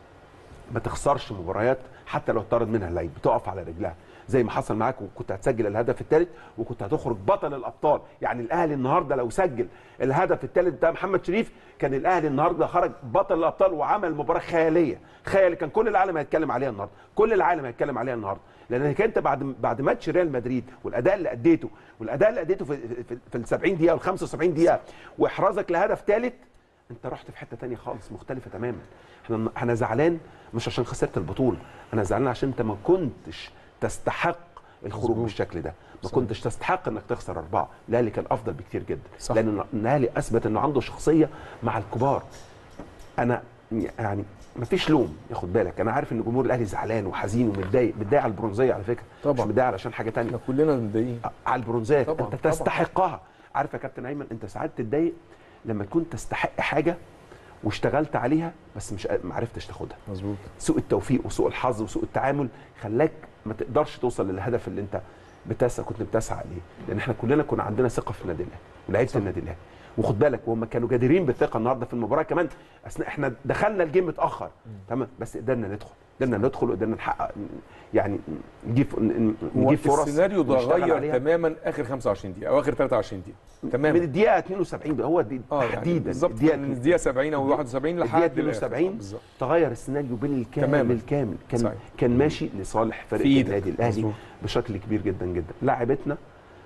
ما تخسرش مباريات حتى لو طرد منها اللعيب بتقف على رجلها زي ما حصل معاك وكنت هتسجل الهدف الثالث وكنت هتخرج بطل الابطال يعني الاهلي النهارده لو سجل الهدف الثالث بتاع محمد شريف كان الاهلي النهارده خرج بطل الابطال وعمل مباراه خياليه خيالي كان كل العالم هيتكلم عليها النهارده كل العالم هيتكلم عليها النهارده لانك انت بعد بعد ماتش ريال مدريد والاداء اللي اديته والاداء اللي اديته في في, في ال 70 دقيقه وال 75 دقيقه واحرازك لهدف ثالث انت رحت في حته تانية خالص مختلفه تماما احنا انا زعلان مش عشان خسرت البطوله انا زعلان عشان انت ما كنتش تستحق الخروج بالشكل ده ما كنتش تستحق انك تخسر اربعه الاهلي كان افضل بكتير جدا صح. لان الاهلي اثبت انه عنده شخصيه مع الكبار انا يعني ما فيش لوم ياخد بالك انا عارف ان جمهور الاهلي زعلان وحزين ومتضايق متضايق على البرونزيه على فكره طبعا. مش متضايق علشان حاجه تانية احنا كلنا متضايقين على البرونزات طبعاً، انت طبعاً. تستحقها عارف يا كابتن ايمن انت ساعات تتضايق لما تكون تستحق حاجه واشتغلت عليها بس مش ما عرفتش تاخدها مظبوط سوء التوفيق وسوء الحظ وسوء التعامل خلاك ما تقدرش توصل للهدف اللي انت بتسعى كنت بتسعى عليه لان احنا كلنا كنا عندنا ثقه في النادي الاهلي ولعيبه النادي الاهلي وخد بالك وهم كانوا جديرين بالثقه النهارده في المباراه كمان اثناء احنا دخلنا الجيم متاخر تمام بس قدرنا ندخل قدرنا ندخل وقدرنا نحقق يعني نجيب نجيب فرص السيناريو ده ونشتغل غير عليها. تماما اخر 25 دقيقه او اخر 23 دقيقه من تماما الدقيقه 72 هو دي اه يعني تحديدا بالظبط الدقيقه من الدقيقه 70 او 71 لحد الدقيقه الآخر. 72 بالظبط تغير السيناريو بالكامل تماماً. بالكامل كان صحيح. كان ماشي لصالح فريق في إيدك. النادي الاهلي مظبوط. بشكل كبير جدا جدا لاعبتنا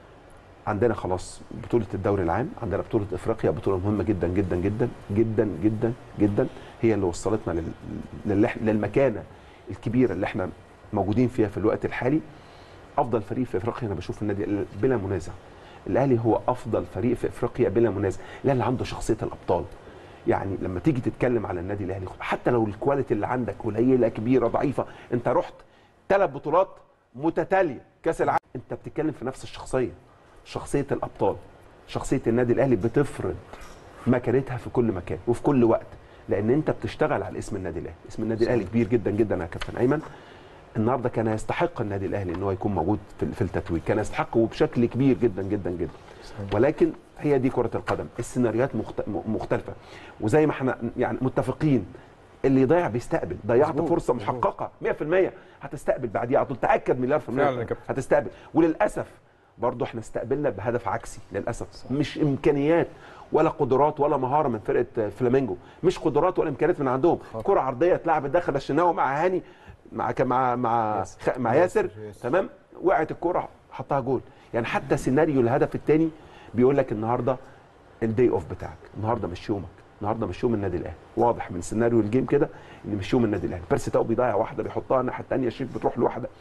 عندنا خلاص بطوله الدوري العام عندنا بطوله افريقيا بطوله مهمه جدا جدا جدا جدا جدا جدا هي اللي وصلتنا لل... لل... للمكانه الكبيره اللي احنا موجودين فيها في الوقت الحالي افضل فريق في افريقيا انا بشوف النادي الأهلي بلا منازع الاهلي هو افضل فريق في افريقيا بلا منازع الاهلي عنده شخصيه الابطال يعني لما تيجي تتكلم على النادي الاهلي حتى لو الكواليتي اللي عندك قليله كبيره ضعيفه انت رحت ثلاث بطولات متتاليه كاس العالم انت بتتكلم في نفس الشخصيه شخصيه الابطال شخصيه النادي الاهلي بتفرض مكانتها في كل مكان وفي كل وقت لان انت بتشتغل على اسم النادي الاهلي اسم النادي الاهلي كبير جدا جدا يا كابتن ايمن النهارده كان يستحق النادي الاهلي ان هو يكون موجود في في التتويج كان يستحقه بشكل كبير جدا جدا جدا ولكن هي دي كره القدم السيناريوهات مخت- م- مختلفه وزي ما احنا يعني متفقين اللي يضيع بيستقبل ضيعت مظبوط، فرصه مظبوط. محققه 100% هتستقبل بعديها على طول تاكد مليار في المية فعلا يا كابتن. هتستقبل وللاسف برضه احنا استقبلنا بهدف عكسي للاسف صح. مش امكانيات ولا قدرات ولا مهاره من فرقه فلامينجو مش قدرات ولا امكانيات من عندهم كره عرضيه اتلعبت داخل الشناوي مع هاني مع ك- مع مع خ- مع ياسر تمام وقعت الكره حطها جول يعني حتى سيناريو الهدف الثاني بيقول لك النهارده الدي اوف بتاعك النهارده مش يومك النهارده مش يوم النادي الاهلي واضح من سيناريو الجيم كده ان مش يوم النادي الاهلي بيرسي تاو بيضيع واحده بيحطها الناحيه الثانيه شريف بتروح لواحده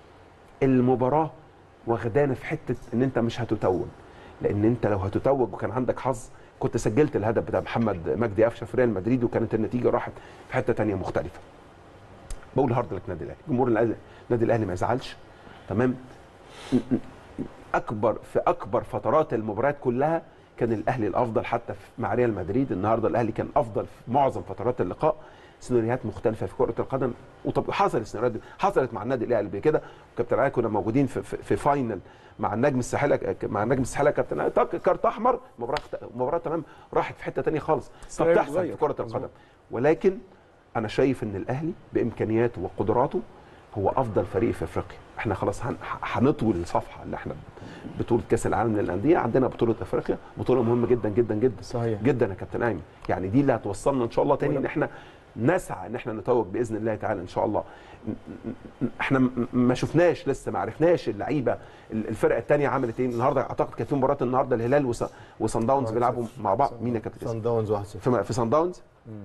المباراه واخدانا في حته ان انت مش هتتوج لان انت لو هتتوج وكان عندك حظ كنت سجلت الهدف بتاع محمد مجدي قفشه في ريال مدريد وكانت النتيجه راحت في حته تانية مختلفه بقول هارد لك نادي الاهلي جمهور الاهلي النادي الاهلي ما يزعلش تمام م- م- اكبر في اكبر فترات المباريات كلها كان الاهلي الافضل حتى في- مع ريال مدريد النهارده الاهلي كان افضل في معظم فترات اللقاء سيناريوهات مختلفه في كره القدم وطب حصل السيناريوهات دي حصلت مع النادي الاهلي قبل كده وكابتن علي كنا موجودين في, في, في فاينل مع النجم الساحله مع النجم الساحله كابتن علي طق كارت احمر مباراه مباراه تمام راحت في حته ثانيه خالص سيناريو فبتحصل اتغير. في كره القدم ولكن انا شايف ان الاهلي بامكانياته وقدراته هو افضل فريق في افريقيا احنا خلاص هن- هنطوي الصفحه اللي احنا بطوله كاس العالم للانديه عندنا بطوله افريقيا بطوله مهمه جدا جدا جدا صحيح. جدا يا كابتن ايمن يعني دي اللي هتوصلنا ان شاء الله تاني ان احنا نسعى ان احنا نتوج باذن الله تعالى ان شاء الله ن- ن- احنا م- ما شفناش لسه ما عرفناش اللعيبه ال- الفرقه الثانيه عملت ايه النهارده اعتقد كان في مباراه النهارده الهلال وس- وصن داونز بيلعبوا مع بعض مين يا كابتن سان داونز 1-0 في في صن داونز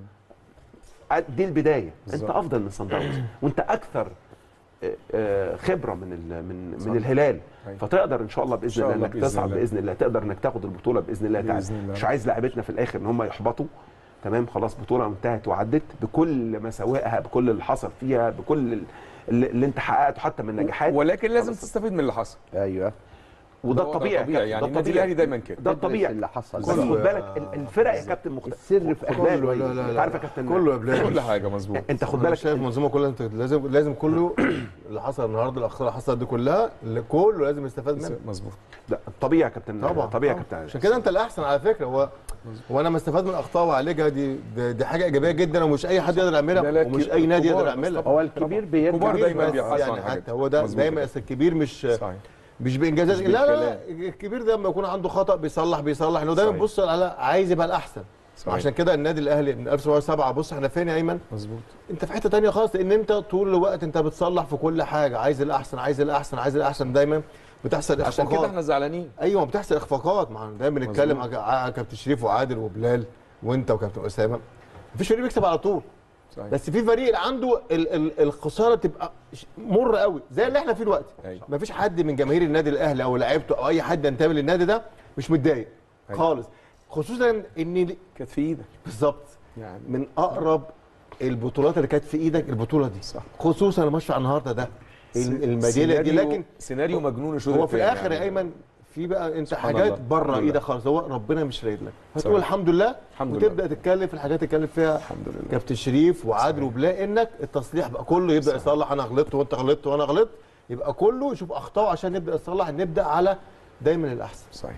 دي البدايه بالظبط. انت افضل من صن داونز وانت اكثر آه، آه، خبره من ال- من من الهلال أيوة. فتقدر ان شاء الله باذن شاء الله الله انك بإذن تصعد الله. باذن الله تقدر انك تاخد البطوله باذن الله تعالى بإذن الله. مش عايز لاعبتنا في الاخر ان هم يحبطوا تمام خلاص بطوله انتهت وعدت بكل مساوئها بكل اللي حصل فيها بكل ال- اللي, اللي انت حققته حتى من نجاحات ولكن لازم خلاص. تستفيد من اللي حصل ايوه وده ده الطبيعي طبيعي يا يعني كابتن، ده النادي الطبيعي الاهلي دايما كده ده ادرس الطبيعي اللي حصل بس كله خد يا- بالك ال- الفرق يا كابتن مختلف السر في خد كله. بالك لا لا لا انت عارف يا كابتن كله يا بلال كل حاجه مظبوط انت خد خد بالك بالك شايف المنظومه كلها انت لازم لازم كله اللي حصل النهارده الاخطاء اللي حصلت دي كلها اللي كله لازم يستفاد منها مظبوط ده طبيعي يا كابتن طبعا طبيعي يا طبعا. كابتن عشان كده انت الاحسن على فكره هو وانا ما استفاد من اخطاء وعالجها دي دي, دي حاجه ايجابيه جدا ومش اي حد يقدر لا، يعملها لا، ومش كبار- اي نادي كبار يقدر بس يعملها هو الكبير بيرجع كبار دايما بس بيبحثوا عن يعني حاجات. حتى هو ده مظبوط دايما كده. أصل الكبير مش صحيح مش بانجازات مش لا لا لا بالكلام. الكبير ده لما يكون عنده خطا بيصلح بيصلح انه دايما صحيح. بص على عايز يبقى الاحسن صحيح. عشان كده النادي الاهلي من 1907 بص احنا فين يا ايمن مظبوط انت في حته تانية خالص لان انت طول الوقت انت بتصلح في كل حاجه عايز الاحسن عايز الاحسن عايز الاحسن دايما بتحصل عشان كده اخفاقات احنا زعلانين ايوه بتحصل اخفاقات ما احنا دايما بنتكلم مظبوط. على على كابتن شريف وعادل وبلال وانت وكابتن اسامه مفيش فريق بيكسب على طول صحيح بس في فريق عنده ال ال الخساره تبقى ش- مر قوي زي اللي احنا فيه دلوقتي أيوة. مفيش حد من جماهير النادي الاهلي او لعيبته او اي حد ينتمي للنادي ده مش متضايق أيوة. خالص خصوصا ان كانت في ايدك بالظبط يعني من اقرب البطولات اللي كانت في ايدك البطوله دي صح. خصوصا الماتش على النهارده ده ال- الميداليه دي سيناريو- لكن سيناريو مجنون الشوط هو في التاني الاخر يا يعني. ايمن في بقى انت سبحان حاجات الله. بره الحمد لله. ايدك خالص هو ربنا مش رايد لك صحيح. فتقول الحمد لله الحمد لله. وتبدا تتكلم في الحاجات اللي اتكلم فيها الحمد لله كابتن شريف وعادل وبلاء انك التصليح بقى كله يبدا يصلح انا غلطت وانت غلطت وانا غلطت يبقى كله يشوف اخطائه عشان نبدا نصلح نبدا على دايما الاحسن صحيح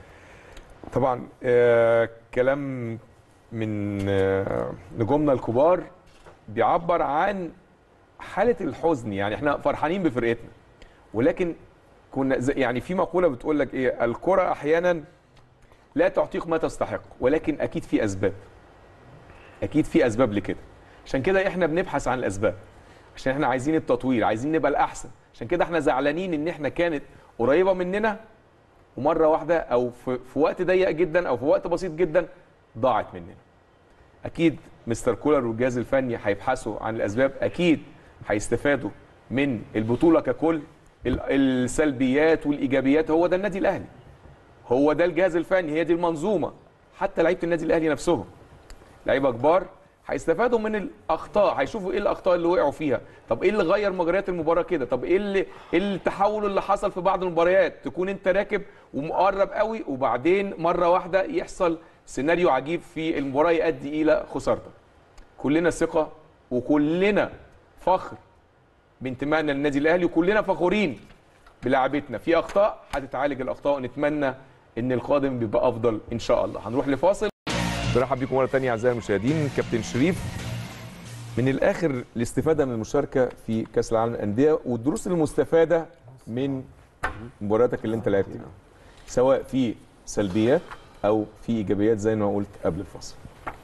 طبعا آه كلام من آه نجومنا الكبار بيعبر عن حاله الحزن يعني احنا فرحانين بفرقتنا ولكن كنا زي- يعني في مقوله بتقول لك ايه الكره احيانا لا تعطيك ما تستحق ولكن اكيد في اسباب اكيد في اسباب لكده عشان كده احنا بنبحث عن الاسباب عشان احنا عايزين التطوير عايزين نبقى الاحسن عشان كده احنا زعلانين ان احنا كانت قريبه مننا ومره واحده او في, في وقت ضيق جدا او في وقت بسيط جدا ضاعت مننا اكيد مستر كولر والجهاز الفني هيبحثوا عن الاسباب اكيد هيستفادوا من البطوله ككل ال- السلبيات والايجابيات هو ده النادي الاهلي هو ده الجهاز الفني هي دي المنظومه حتى لعيبه النادي الاهلي نفسهم لعيبه كبار هيستفادوا من الاخطاء هيشوفوا ايه الاخطاء اللي وقعوا فيها طب ايه اللي غير مجريات المباراه كده طب ايه اللي إيه التحول اللي حصل في بعض المباريات تكون انت راكب ومقرب قوي وبعدين مره واحده يحصل سيناريو عجيب في المباراه يؤدي الى خسارتك كلنا ثقه وكلنا فخر بانتمائنا للنادي الاهلي وكلنا فخورين بلاعبتنا في اخطاء هتتعالج الاخطاء ونتمنى ان القادم بيبقى افضل ان شاء الله هنروح لفاصل برحب بيكم مره ثانيه اعزائي المشاهدين كابتن شريف من الاخر الاستفاده من المشاركه في كاس العالم للانديه والدروس المستفاده من مبارياتك اللي انت لعبت فيها سواء في سلبيات او في ايجابيات زي ما قلت قبل الفاصل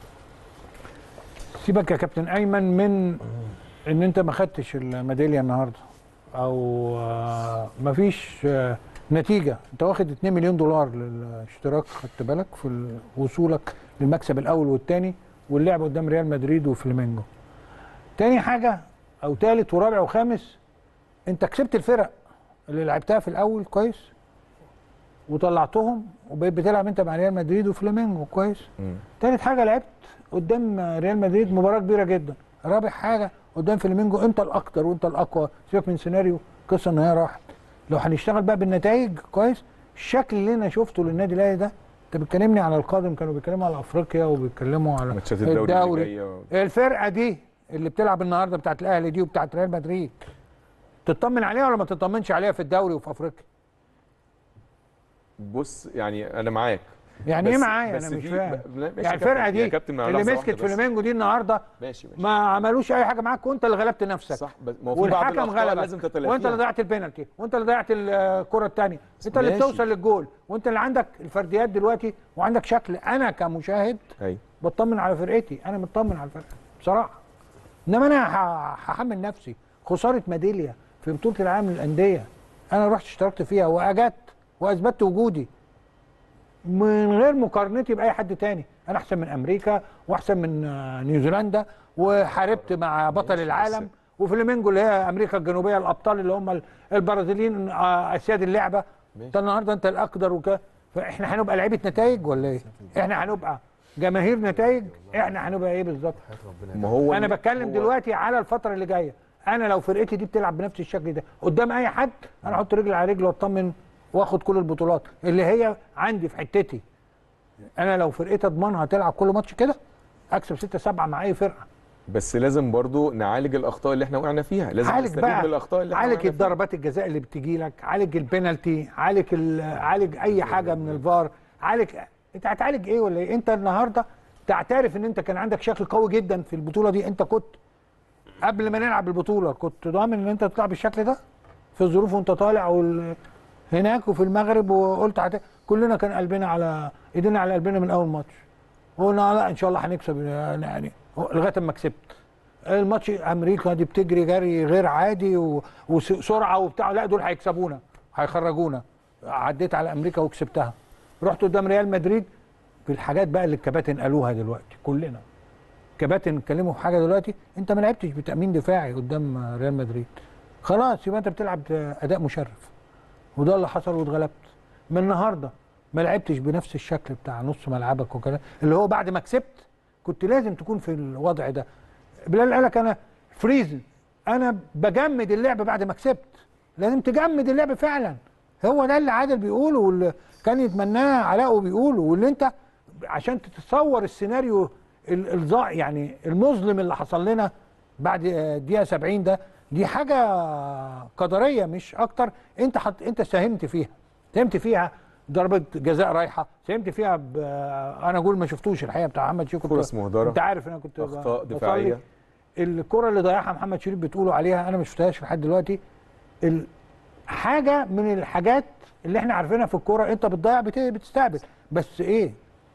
سيبك يا كابتن ايمن من ان انت ما خدتش الميداليه النهارده او آه، ما فيش آه، نتيجه انت واخد 2 مليون دولار للاشتراك خدت بالك في ال- وصولك للمكسب الاول والثاني واللعب قدام ريال مدريد وفلامينجو تاني حاجه او ثالث ورابع وخامس انت كسبت الفرق اللي لعبتها في الاول كويس وطلعتهم وبقيت بتلعب انت مع ريال مدريد وفلامينجو كويس تالت حاجه لعبت قدام ريال مدريد مباراه كبيره جدا رابع حاجه قدام فلامينجو انت الاكتر وانت الاقوى سيبك من سيناريو قصه ان هي راحت لو هنشتغل بقى بالنتائج كويس الشكل اللي انا شفته للنادي الاهلي ده انت بتكلمني على القادم كانوا بيتكلموا على افريقيا وبيتكلموا على ماتشات الدوري, اللي جايه الفرقه دي اللي بتلعب النهارده بتاعت الاهلي دي وبتاعت ريال مدريد تطمن عليها ولا ما تطمنش عليها في الدوري وفي افريقيا بص يعني انا معاك يعني ايه بس- معايا بس انا مش في- فاهم ب- لا، ماشي يعني يا الفرقه كابتن- يا دي كابتن ما اللي لحظة مسكت واحدة بس. فلامينجو دي النهارده ماشي ماشي ما عملوش اي حاجه معاك وانت اللي غلبت نفسك صح بس ما هو في بعض والحكم الاخطاء لازم غلبك تتلافيها وانت اللي ضيعت البينالتي وانت اللي ضيعت الكره الثانيه انت اللي ماشي. بتوصل للجول وانت اللي عندك الفرديات دلوقتي وعندك شكل انا كمشاهد ايوه بطمن على فرقتي انا مطمن على الفرقه بصراحه انما انا ه- هحمل نفسي خساره ميداليه في بطوله العالم للانديه انا رحت اشتركت فيها واجدت واثبتت وجودي من غير مقارنتي باي حد تاني انا احسن من امريكا واحسن من آه، نيوزيلندا وحاربت مع بطل العالم وفلامينجو اللي هي امريكا الجنوبيه الابطال اللي هم ال- البرازيليين آه، اسياد اللعبه انت النهارده انت الاقدر وكده فاحنا هنبقى لعيبه نتائج ولا ايه؟ احنا هنبقى جماهير نتائج احنا هنبقى ايه بالظبط؟ ما هو انا بتكلم هو- دلوقتي على الفتره اللي جايه انا لو فرقتي دي بتلعب بنفس الشكل ده قدام اي حد انا احط رجل على رجل واطمن واخد كل البطولات اللي هي عندي في حتتي انا لو فرقتي اضمنها تلعب كل ماتش كده اكسب 6 7 مع اي فرقه بس لازم برضو نعالج الاخطاء اللي احنا وقعنا فيها لازم عالج نستفيد بقى من الاخطاء اللي احنا عالج وقعنا فيها. الضربات الجزاء اللي بتجي لك عالج البينالتي عالج ال- عالج اي حاجه من الفار عالج انت هتعالج ايه ولا ايه انت النهارده تعترف ان انت كان عندك شكل قوي جدا في البطوله دي انت كنت قبل ما نلعب البطوله كنت ضامن ان انت تطلع بالشكل ده في الظروف وانت طالع وال... هناك وفي المغرب وقلت حت... كلنا كان قلبنا على ايدينا على قلبنا من اول ماتش قلنا لا ان شاء الله هنكسب يعني لغايه اما كسبت الماتش امريكا دي بتجري جري غير عادي و- وسرعه وبتاع لا دول هيكسبونا هيخرجونا عديت على امريكا وكسبتها رحت قدام ريال مدريد في الحاجات بقى اللي الكباتن قالوها دلوقتي كلنا كباتن اتكلموا في حاجه دلوقتي انت ما لعبتش بتامين دفاعي قدام ريال مدريد خلاص يبقى انت بتلعب اداء مشرف وده اللي حصل واتغلبت من النهارده ما لعبتش بنفس الشكل بتاع نص ملعبك وكده اللي هو بعد ما كسبت كنت لازم تكون في الوضع ده بلال قال لك انا فريزن انا بجمد اللعب بعد ما كسبت لازم تجمد اللعب فعلا هو ده اللي عادل بيقوله واللي كان يتمناه علاء بيقوله واللي انت عشان تتصور السيناريو ال- الظا يعني المظلم اللي حصل لنا بعد آه، دقيقه 70 ده دي حاجه قدريه مش اكتر انت حط انت ساهمت فيها ساهمت فيها ضربه جزاء رايحه ساهمت فيها ب... انا اقول ما شفتوش الحقيقه بتاع محمد شيكو فرص مهدرة. انت عارف انا كنت ب- أخطاء بصلي. دفاعية. الكره اللي ضيعها محمد شريف بتقولوا عليها انا ما شفتهاش لحد دلوقتي ال- حاجه من الحاجات اللي احنا عارفينها في الكوره انت بتضيع بت- بتستقبل بس ايه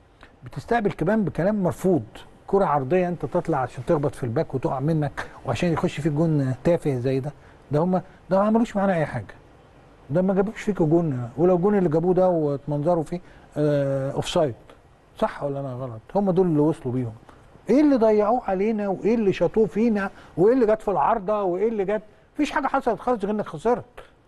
بتستقبل كمان بكلام مرفوض كرة عرضية انت تطلع عشان تخبط في الباك وتقع منك وعشان يخش فيك جون تافه زي ده ده هم ده ما عملوش معانا اي حاجة ده ما جابوش فيك جون ولو الجون اللي جابوه ده واتمنظروا فيه آه اوف سايد صح ولا انا غلط هم دول اللي وصلوا بيهم ايه اللي ضيعوه علينا وايه اللي شاطوه فينا وايه اللي جت في العارضه وايه اللي جت مفيش حاجه حصلت خالص غير انك خسرت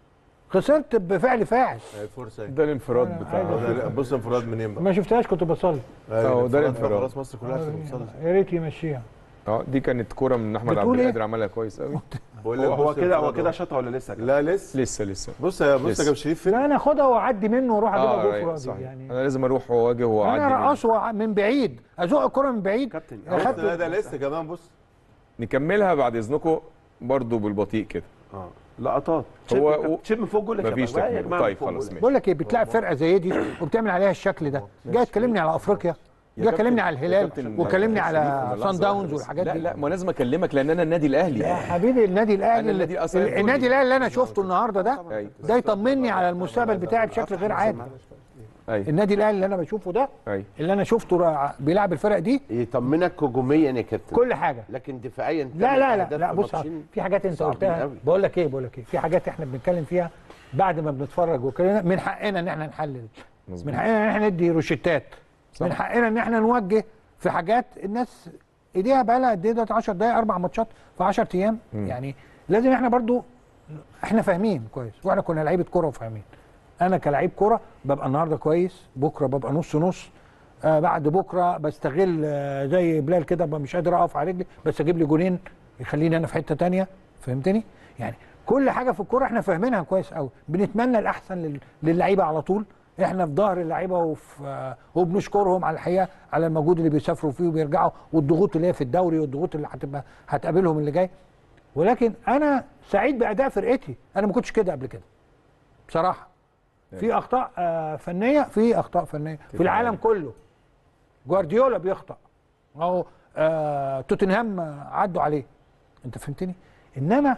خسرت بفعل فاعل الفرصه ده الانفراد أنا بتاع عايز ده- بص انفراد منين بقى ما شفتهاش كنت بصلي أهو ده الانفراد. خلاص مصر كلها عرفت توصل يا ريت يمشيها اه دي كانت كوره من احمد عبد بتقول إيه؟ القادر عملها كويس قوي بقول لك هو هو بص كده هو انفراد كده أهو. شاطها ولا لسه لا لسه لسه لسه بص يا بص لسه. يا كابتن شريف فين لا انا اخدها واعدي منه واروح اجيبها اه جول رايق، فرادي صحيح. يعني انا لازم اروح واواجه واعدي انا منه. رقصه من بعيد ازق الكره من بعيد كابتن بص أخدت- لا ده لسه كمان بص نكملها بعد اذنكم برضو بالبطيء كده اه لقطات هو- هو تشم من فوق جولك يا مفيش بابا. يا تكميل جماعة طيب من فوق خلاص جولك. ماشي بقول لك ايه بتلعب فرقه زي دي وبتعمل عليها الشكل ده جاي تكلمني على افريقيا جاي كابتن- تكلمني على يا الهلال كابتن وكلمني شريف، على لحظة سان واحدة داونز بس. والحاجات لا دي لا ما لازم اكلمك لان انا النادي الاهلي يا حبيبي النادي الاهلي أنا النادي أصلاً ال- يقول النادي لي. الاهلي اللي انا شفته النهارده ده أيوة. ده يطمني على المستقبل بتاعي بشكل غير عادي ايوه النادي الاهلي اللي انا بشوفه ده ايوه اللي انا شفته را- بيلعب الفرق دي يطمنك هجوميا يا كابتن كل حاجه لكن دفاعيا لا تعمل لا لا أهداف لا في بص ماتشين في حاجات انت صعبين قلتها قوي. بقول لك ايه بقول لك ايه في حاجات احنا بنتكلم فيها بعد ما بنتفرج وكده من حقنا ان احنا نحلل مظبوط. من حقنا ان احنا ندي روشتات من حقنا ان احنا نوجه في حاجات الناس ايديها بقى لها قد ايه دلوقتي 10 دقائق اربع ماتشات في 10 ايام يعني لازم احنا برضو احنا فاهمين كويس واحنا كنا لعيبه كوره وفاهمين انا كلاعب كوره ببقى النهارده كويس بكره ببقى نص نص آه بعد بكره بستغل آه زي بلال كده ببقى مش قادر اقف على رجلي بس اجيب لي جونين يخليني انا في حته تانية فهمتني يعني كل حاجه في الكوره احنا فاهمينها كويس قوي بنتمنى الاحسن لل- للعيبه على طول احنا في ظهر اللعيبه وفي وبنشكرهم على الحقيقه على المجهود اللي بيسافروا فيه وبيرجعوا والضغوط اللي هي في الدوري والضغوط اللي هتبقى هتقابلهم اللي جاي ولكن انا سعيد باداء فرقتي انا ما كنتش كده قبل كده بصراحه في اخطاء آه، فنيه في اخطاء فنيه في العالم كله جوارديولا بيخطأ اهو آه توتنهام آه، عدوا عليه انت فهمتني انما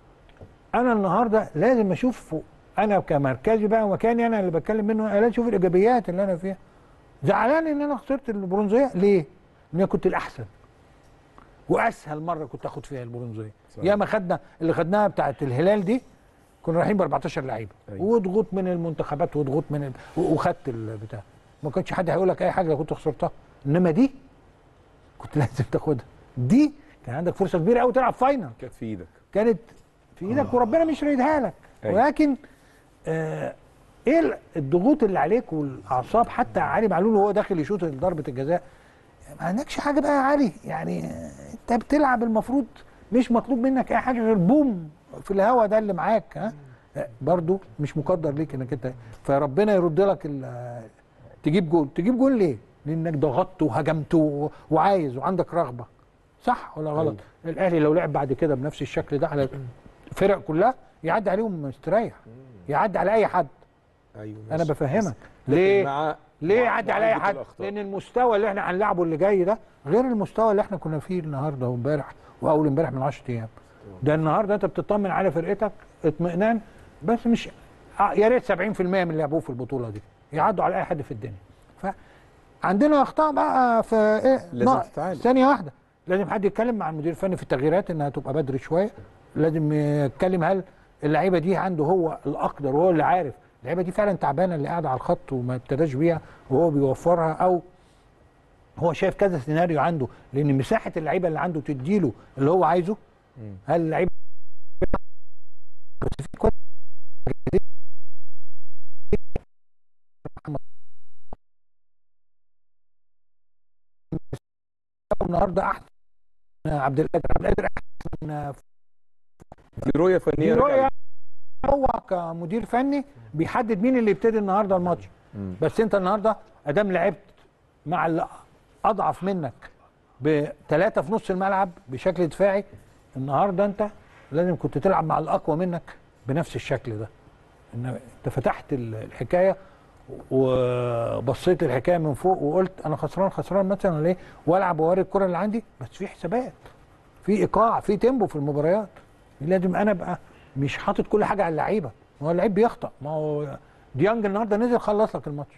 انا النهارده لازم اشوف انا كمركزي بقى ومكاني انا اللي بتكلم منه انا لازم اشوف الايجابيات اللي انا فيها زعلان ان انا خسرت البرونزيه ليه؟ لان أنا كنت الاحسن واسهل مره كنت اخد فيها البرونزيه ياما خدنا اللي خدناها بتاعت الهلال دي كنا رايحين ب 14 لعيبه أيوة. وضغوط من المنتخبات وضغوط من ال... و- وخدت البتاع ما كانش حد هيقول لك اي حاجه لو كنت خسرتها انما دي كنت لازم تاخدها دي كان عندك فرصه كبيره قوي تلعب فاينل كانت في ايدك كانت في ايدك وربنا مش رايدها لك أيوة. ولكن آه ايه ال- الضغوط اللي عليك والاعصاب حتى علي معلول وهو داخل يشوط ضربه الجزاء ما عندكش حاجه بقى يا علي يعني آه، انت بتلعب المفروض مش مطلوب منك اي حاجه غير بوم في الهوا ده اللي معاك ها آه، برضو مش مقدر ليك انك انت فربنا يرد لك ال- آه، تجيب جول تجيب جول ليه لانك ضغطت وهجمت و- وعايز وعندك رغبه صح ولا غلط الاهلي لو لعب بعد كده بنفس الشكل ده على الفرق كلها يعدي عليهم مستريح يعدي على اي حد ايوه انا بفهمك ليه ليه مع ليه مع يعدي على اي معالجة حد الأخطاء. لان المستوى اللي احنا هنلعبه اللي جاي ده غير المستوى اللي احنا كنا فيه النهارده وامبارح واول امبارح من 10 ايام ده النهارده انت بتطمن على فرقتك اطمئنان بس مش آه، يا ريت 70% من اللي لعبوه في البطوله دي يعدوا على اي حد في الدنيا فعندنا اخطاء بقى في ايه لازم نقط. تتعالج. ثانيه واحده لازم حد يتكلم مع المدير الفني في التغييرات انها تبقى بدري شويه لازم يتكلم هل اللعيبه دي عنده هو الاقدر وهو اللي عارف اللعيبه دي فعلا تعبانه اللي قاعده على الخط وما ابتداش بيها وهو بيوفرها او هو شايف كذا سيناريو عنده لان مساحه اللعيبه اللي عنده تديله اللي هو عايزه هل اللعيبه بس في كويس النهارده احسن عبد القادر عبد القادر احسن دي رؤيه فنيه دي رؤية رجعت. هو كمدير فني بيحدد مين اللي يبتدي النهارده الماتش بس انت النهارده ادام لعبت مع اللي اضعف منك بثلاثه في نص الملعب بشكل دفاعي النهارده انت لازم كنت تلعب مع الاقوى منك بنفس الشكل ده ان انت فتحت ال- الحكايه وبصيت الحكايه من فوق وقلت انا خسران خسران مثلا ولا ايه والعب واوري الكره اللي عندي بس في حسابات في ايقاع في تيمبو في المباريات لازم انا ابقى مش حاطط كل حاجه على اللعيبه ما هو اللعيب بيخطا ما هو ديانج النهارده نزل خلص لك الماتش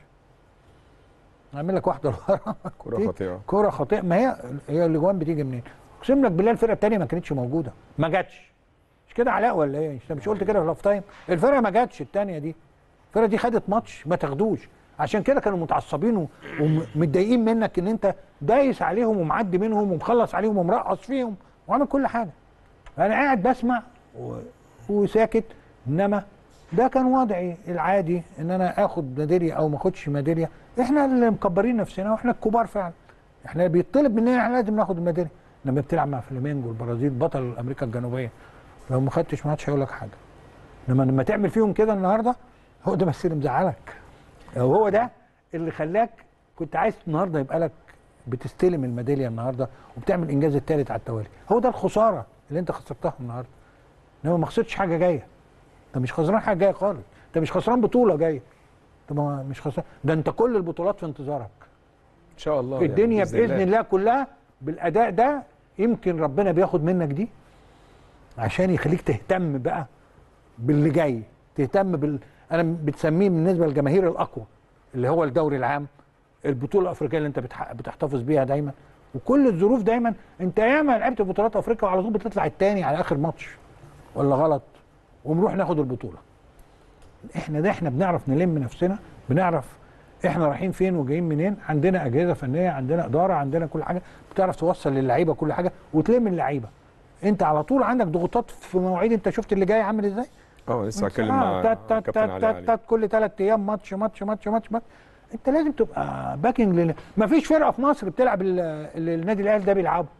عامل لك واحده لورا كره خطيره كوره خاطئه ما هي هي الاجوان بتيجي منين؟ اقسم لك بالله الفرقه الثانيه ما كانتش موجوده ما جاتش مش كده علاء ولا ايه؟ انت مش قلت كده في الاوف تايم؟ الفرقه ما جاتش الثانيه دي الفرقه دي خدت ماتش ما تاخدوش عشان كده كانوا متعصبين و- ومتضايقين منك ان انت دايس عليهم ومعدي منهم ومخلص عليهم ومرقص فيهم وعامل كل حاجه انا قاعد بسمع و... وساكت انما ده كان وضعي العادي ان انا اخد ميداليه او ما اخدش ميداليه احنا اللي مكبرين نفسنا واحنا الكبار فعلا احنا بيطلب مننا احنا لازم ناخد الميداليه لما بتلعب مع فلامينجو البرازيل بطل امريكا الجنوبيه لو ما خدتش ما حدش هيقول لك حاجه انما لما تعمل فيهم كده النهارده هو ده بس اللي مزعلك وهو ده اللي خلاك كنت عايز النهارده يبقى لك بتستلم الميداليه النهارده وبتعمل الانجاز الثالث على التوالي هو ده الخساره اللي انت خسرتها النهارده انما ما خسرتش حاجه جايه انت مش خسران حاجه جايه خالص انت مش خسران بطوله جايه انت ما- مش خسران ده انت كل البطولات في انتظارك ان شاء الله يعني الدنيا باذن الله كلها بالاداء ده يمكن ربنا بياخد منك دي عشان يخليك تهتم بقى باللي جاي تهتم بال انا بتسميه بالنسبه للجماهير الاقوى اللي هو الدوري العام البطوله الافريقيه اللي انت بتح... بتحتفظ بيها دايما وكل الظروف دايما انت ياما لعبت في بطولات افريقيا وعلى طول بتطلع الثاني على اخر ماتش ولا غلط ونروح ناخد البطوله احنا ده احنا بنعرف نلم نفسنا بنعرف احنا رايحين فين وجايين منين عندنا اجهزه فنيه عندنا اداره عندنا كل حاجه بتعرف توصل للعيبه كل حاجه وتلم اللعيبه انت على طول عندك ضغوطات في مواعيد انت شفت اللي جاي عامل ازاي اه لسه آه، هتكلم مع تات تات كابتن تات علي تات علي تات كل ثلاث ايام ماتش ماتش ماتش ماتش ماتش انت لازم تبقى باكينج لل... ما فيش فرقه في مصر بتلعب ال- اللي النادي الاهلي ده بيلعبه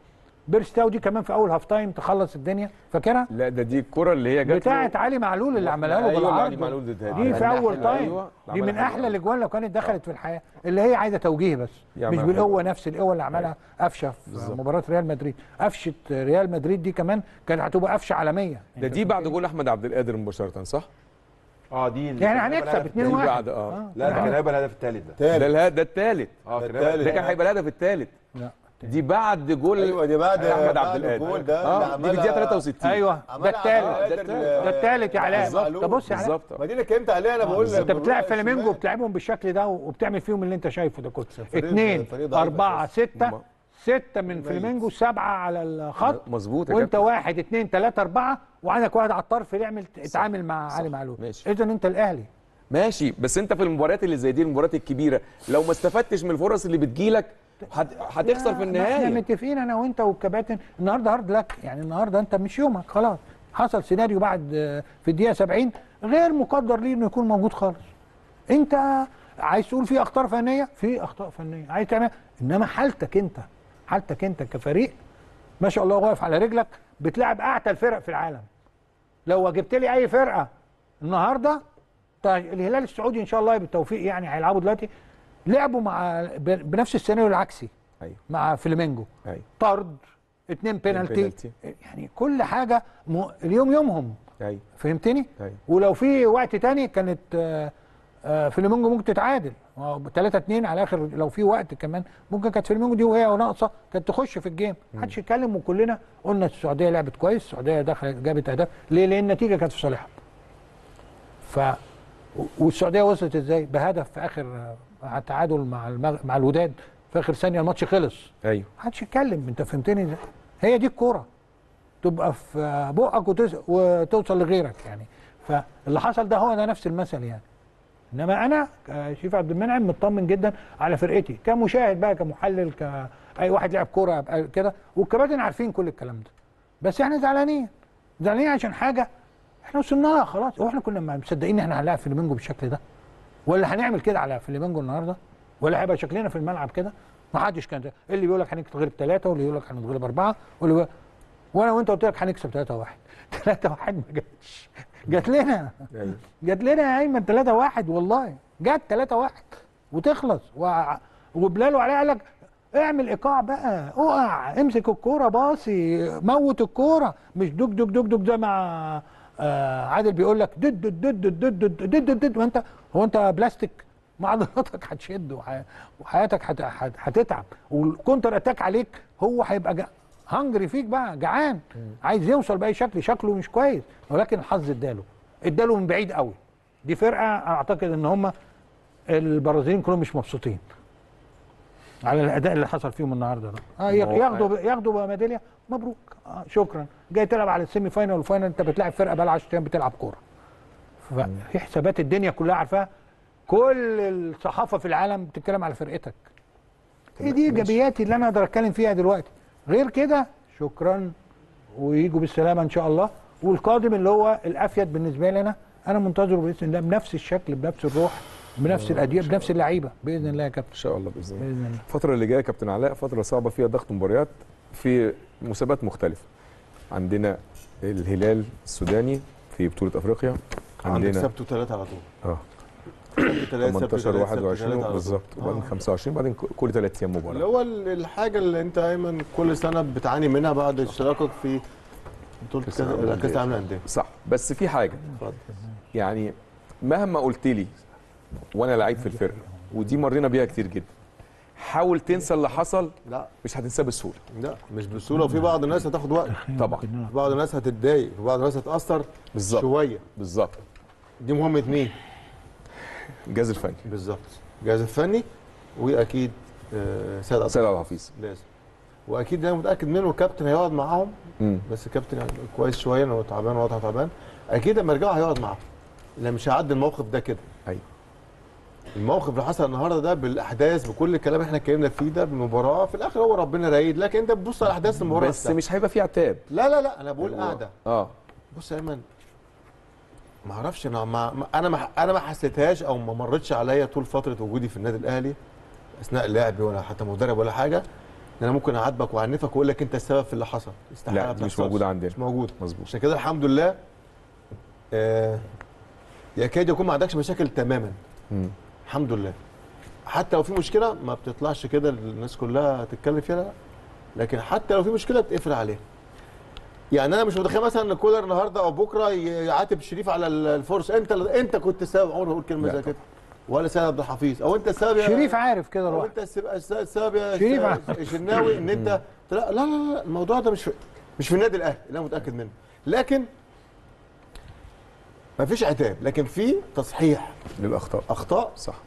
بيرستاو دي كمان في اول هاف تايم تخلص الدنيا فاكرها لا ده دي الكره اللي هي جت بتاعت علي معلول اللي عملها له أيوة، اللي علي بالعرض معلول اديتها له. دي في عملها اول حلو، تايم أيوة. دي من عملها احلى حلو. الاجوان لو كانت دخلت في الحياه اللي هي عايزه توجيه بس يعملها مش بالقوه حلو. نفس القوه اللي عملها قفشه في مباراه ريال مدريد قفشه ريال مدريد دي كمان كانت هتبقى قفشه عالميه ده دي بعد جول احمد عبد القادر مباشره صح؟ اه دي اللي يعني كان هيبقى هنكسب الهدف 2 دي 1 بعد اه لا ده كان هيبقى الهدف الثالث ده ده تالت الها- ده الثالث اه ده كان هيبقى التالت. ده كان هيبقى الهدف الثالث لا دي بعد جول ايوه دي بعد احمد عبد بعد القادر الجول ده اللي اه دي في الدقيقه عملها- 63 ايوه ده عملها الثالث عبد ده القادر التالت. ل- ده الثالث يا علاء بالظبط. طب بص يا علاء بالظبط ما دي اللي اتكلمت عليها انا بقول انت لك بتلعب بالرأي فلامينجو الشمال. وبتلعبهم بالشكل ده وبتعمل فيهم اللي انت شايفه ده كله فريق- اثنين فريق ضعيف اربعه أساساً. سته سته من فلامينجو سبعه على الخط مظبوط يا وانت كابتن. واحد اثنين ثلاثه اربعه وعندك واحد على الطرف يعمل اتعامل مع علي معلول ماشي. اذا انت الاهلي ماشي بس انت في المباريات اللي زي دي المباريات الكبيره لو ما استفدتش من الفرص اللي بتجيلك هت- هتخسر في ما احنا النهايه متفقين انا وانت والكباتن النهارده هارد لك يعني النهارده انت مش يومك خلاص حصل سيناريو بعد آه، في الدقيقه 70 غير مقدر ليه انه يكون موجود خالص انت عايز تقول في اخطاء فنيه في اخطاء فنيه عايز تعمل انما حالتك انت حالتك انت كفريق ما شاء الله واقف على رجلك بتلعب اعتى الفرق في العالم لو جبت لي اي فرقه النهارده طيب الهلال السعودي ان شاء الله بالتوفيق يعني هيلعبوا دلوقتي لعبوا مع ب- بنفس السيناريو العكسي ايوه مع فلامينجو ايوه طرد اتنين بينالتي بينالتي. يعني كل حاجه م... اليوم يومهم ايوه فهمتني ايوه ولو في وقت تاني كانت آه، آه، فلامينجو ممكن تتعادل 3 2 على اخر لو في وقت كمان ممكن كانت فلامينجو دي وهي ناقصه كانت تخش في الجيم محدش يتكلم وكلنا قلنا السعوديه لعبت كويس السعوديه دخلت جابت اهداف ليه لان النتيجه كانت في صالحها ف والسعوديه وصلت ازاي بهدف في اخر آه، التعادل مع المغ... مع الوداد في اخر ثانيه الماتش خلص ايوه محدش يتكلم انت فهمتني ازاي؟ هي دي الكوره تبقى في بقك وتس... وتوصل لغيرك يعني فاللي حصل ده هو ده نفس المثل يعني انما انا شريف عبد المنعم مطمن جدا على فرقتي كمشاهد بقى كمحلل كاي واحد لعب كوره يبقى كده والكباتن عارفين كل الكلام ده بس احنا زعلانين زعلانين عشان حاجه احنا وصلنا لها خلاص هو احنا كنا مصدقين ان احنا هنلاعب فلامينجو بالشكل ده ولا هنعمل كده على فلامينجو النهارده ولا هيبقى شكلنا في الملعب كده ما حدش كان ده اللي بيقول لك هنتغلب ثلاثه واللي يقول لك هنتغلب اربعه واللي بيقول... وانا وانت قلت لك هنكسب 3 1 3 1 ما جاتش جات لنا ايوه جات لنا يا ايمن 3 1 والله جت 3 1 وتخلص و... وبلال وعليه قال لك اعمل ايقاع بقى اقع امسك الكوره باصي موت الكوره مش دك دك دك دك زي ما آه عادل بيقول لك دد دد دد دد دد دد دد دد وانت هو انت بلاستيك ما عضلاتك هتشد وح- وحياتك هت- هت- هتتعب والكونتر اتاك عليك هو هيبقى جا- هنجري فيك بقى جعان عايز يوصل باي شكل شكله مش كويس ولكن الحظ اداله اداله من بعيد قوي دي فرقه انا اعتقد ان هم البرازيليين كلهم مش مبسوطين على الاداء اللي حصل فيهم النهارده ده آه ياخ- هو- ياخدوا ياخدوا ميداليه مبروك آه شكرا جاي تلعب على السيمي فاينال والفاينال انت بتلعب فرقه بقى لها 10 ايام بتلعب كوره ففي حسابات الدنيا كلها عارفاها كل الصحافه في العالم بتتكلم على فرقتك ايه دي ايجابياتي اللي انا اقدر اتكلم فيها دلوقتي غير كده شكرا ويجوا بالسلامه ان شاء الله والقادم اللي هو الافيد بالنسبه لي انا انا منتظره باذن الله بنفس الشكل بنفس الروح بنفس الاداء بنفس اللعيبه باذن الله يا كابتن ان شاء الله باذن الله باذن الله الفترة اللي جاية يا كابتن علاء فترة صعبة فيها ضغط مباريات في مسابقات مختلفة. عندنا الهلال السوداني في بطولة افريقيا عندك عندنا سبت وثلاث على طول اه سبت وثلاث 18 21 بالظبط وبعدين آه. 25 بعدين كل ثلاث ايام اللي مباراة. هو ال- الحاجه اللي انت ايمن كل سنه بتعاني منها بعد اشتراكك في بطوله كأس كاس العالم للأندية. كاس العالم للانديه صح بس في حاجة اتفضل. يعني مهما قلت لي وانا لعيب في الفرقة ودي مرينا بيها كتير جدا. حاول تنسى اللي حصل لا مش هتنساه بسهولة لا مش بسهوله وفي بعض الناس هتاخد وقت طبعا في بعض الناس هتتضايق في بعض الناس هتاثر بالظبط شويه بالظبط دي مهمه مين الجهاز الفني بالظبط الجهاز الفني واكيد آه، سيد عبد سيد عبد الحفيظ لازم واكيد انا متاكد منه الكابتن هيقعد معاهم مم. بس الكابتن يعني كويس شويه انه تعبان وضعه تعبان اكيد لما يرجعوا هيقعد معاهم لا مش هيعدي الموقف ده كده ايوه الموقف اللي حصل النهارده ده بالاحداث بكل الكلام اللي احنا اتكلمنا فيه ده بالمباراه في الاخر هو ربنا رايد لكن انت بتبص على احداث المباراه بس نفسها. مش هيبقى فيه عتاب لا لا لا انا بقول قاعده اه بص يا ايمن ما اعرفش انا ما ما- انا ما انا ما حسيتهاش او ما مرتش عليا طول فتره وجودي في النادي الاهلي اثناء لعبي ولا حتى مدرب ولا حاجه انا ممكن اعاتبك واعنفك واقول لك انت السبب في اللي حصل استحاله لا ما دي مش بتحصلش. موجوده عندنا مش موجود مظبوط عشان كده الحمد لله آه يكاد يكون ما عندكش مشاكل تماما مم. الحمد لله حتى لو في مشكله ما بتطلعش كده الناس كلها تتكلم فيها لا. لكن حتى لو في مشكله بتقفل عليها يعني انا مش متخيل مثلا ان كولر النهارده او بكره يعاتب شريف على الفرص انت انت كنت السبب عمري ما اقول كلمه لا زي كده ولا سيد عبد الحفيظ او انت السبب يا شريف عارف كده او لوحده انت السبب السبب يا شريف س- عارف. شناوي ان انت لا لا لا, لا الموضوع ده مش في مش في النادي الاهلي اللي انا متاكد منه لكن ما فيش عتاب لكن في تصحيح للاخطاء اخطاء صح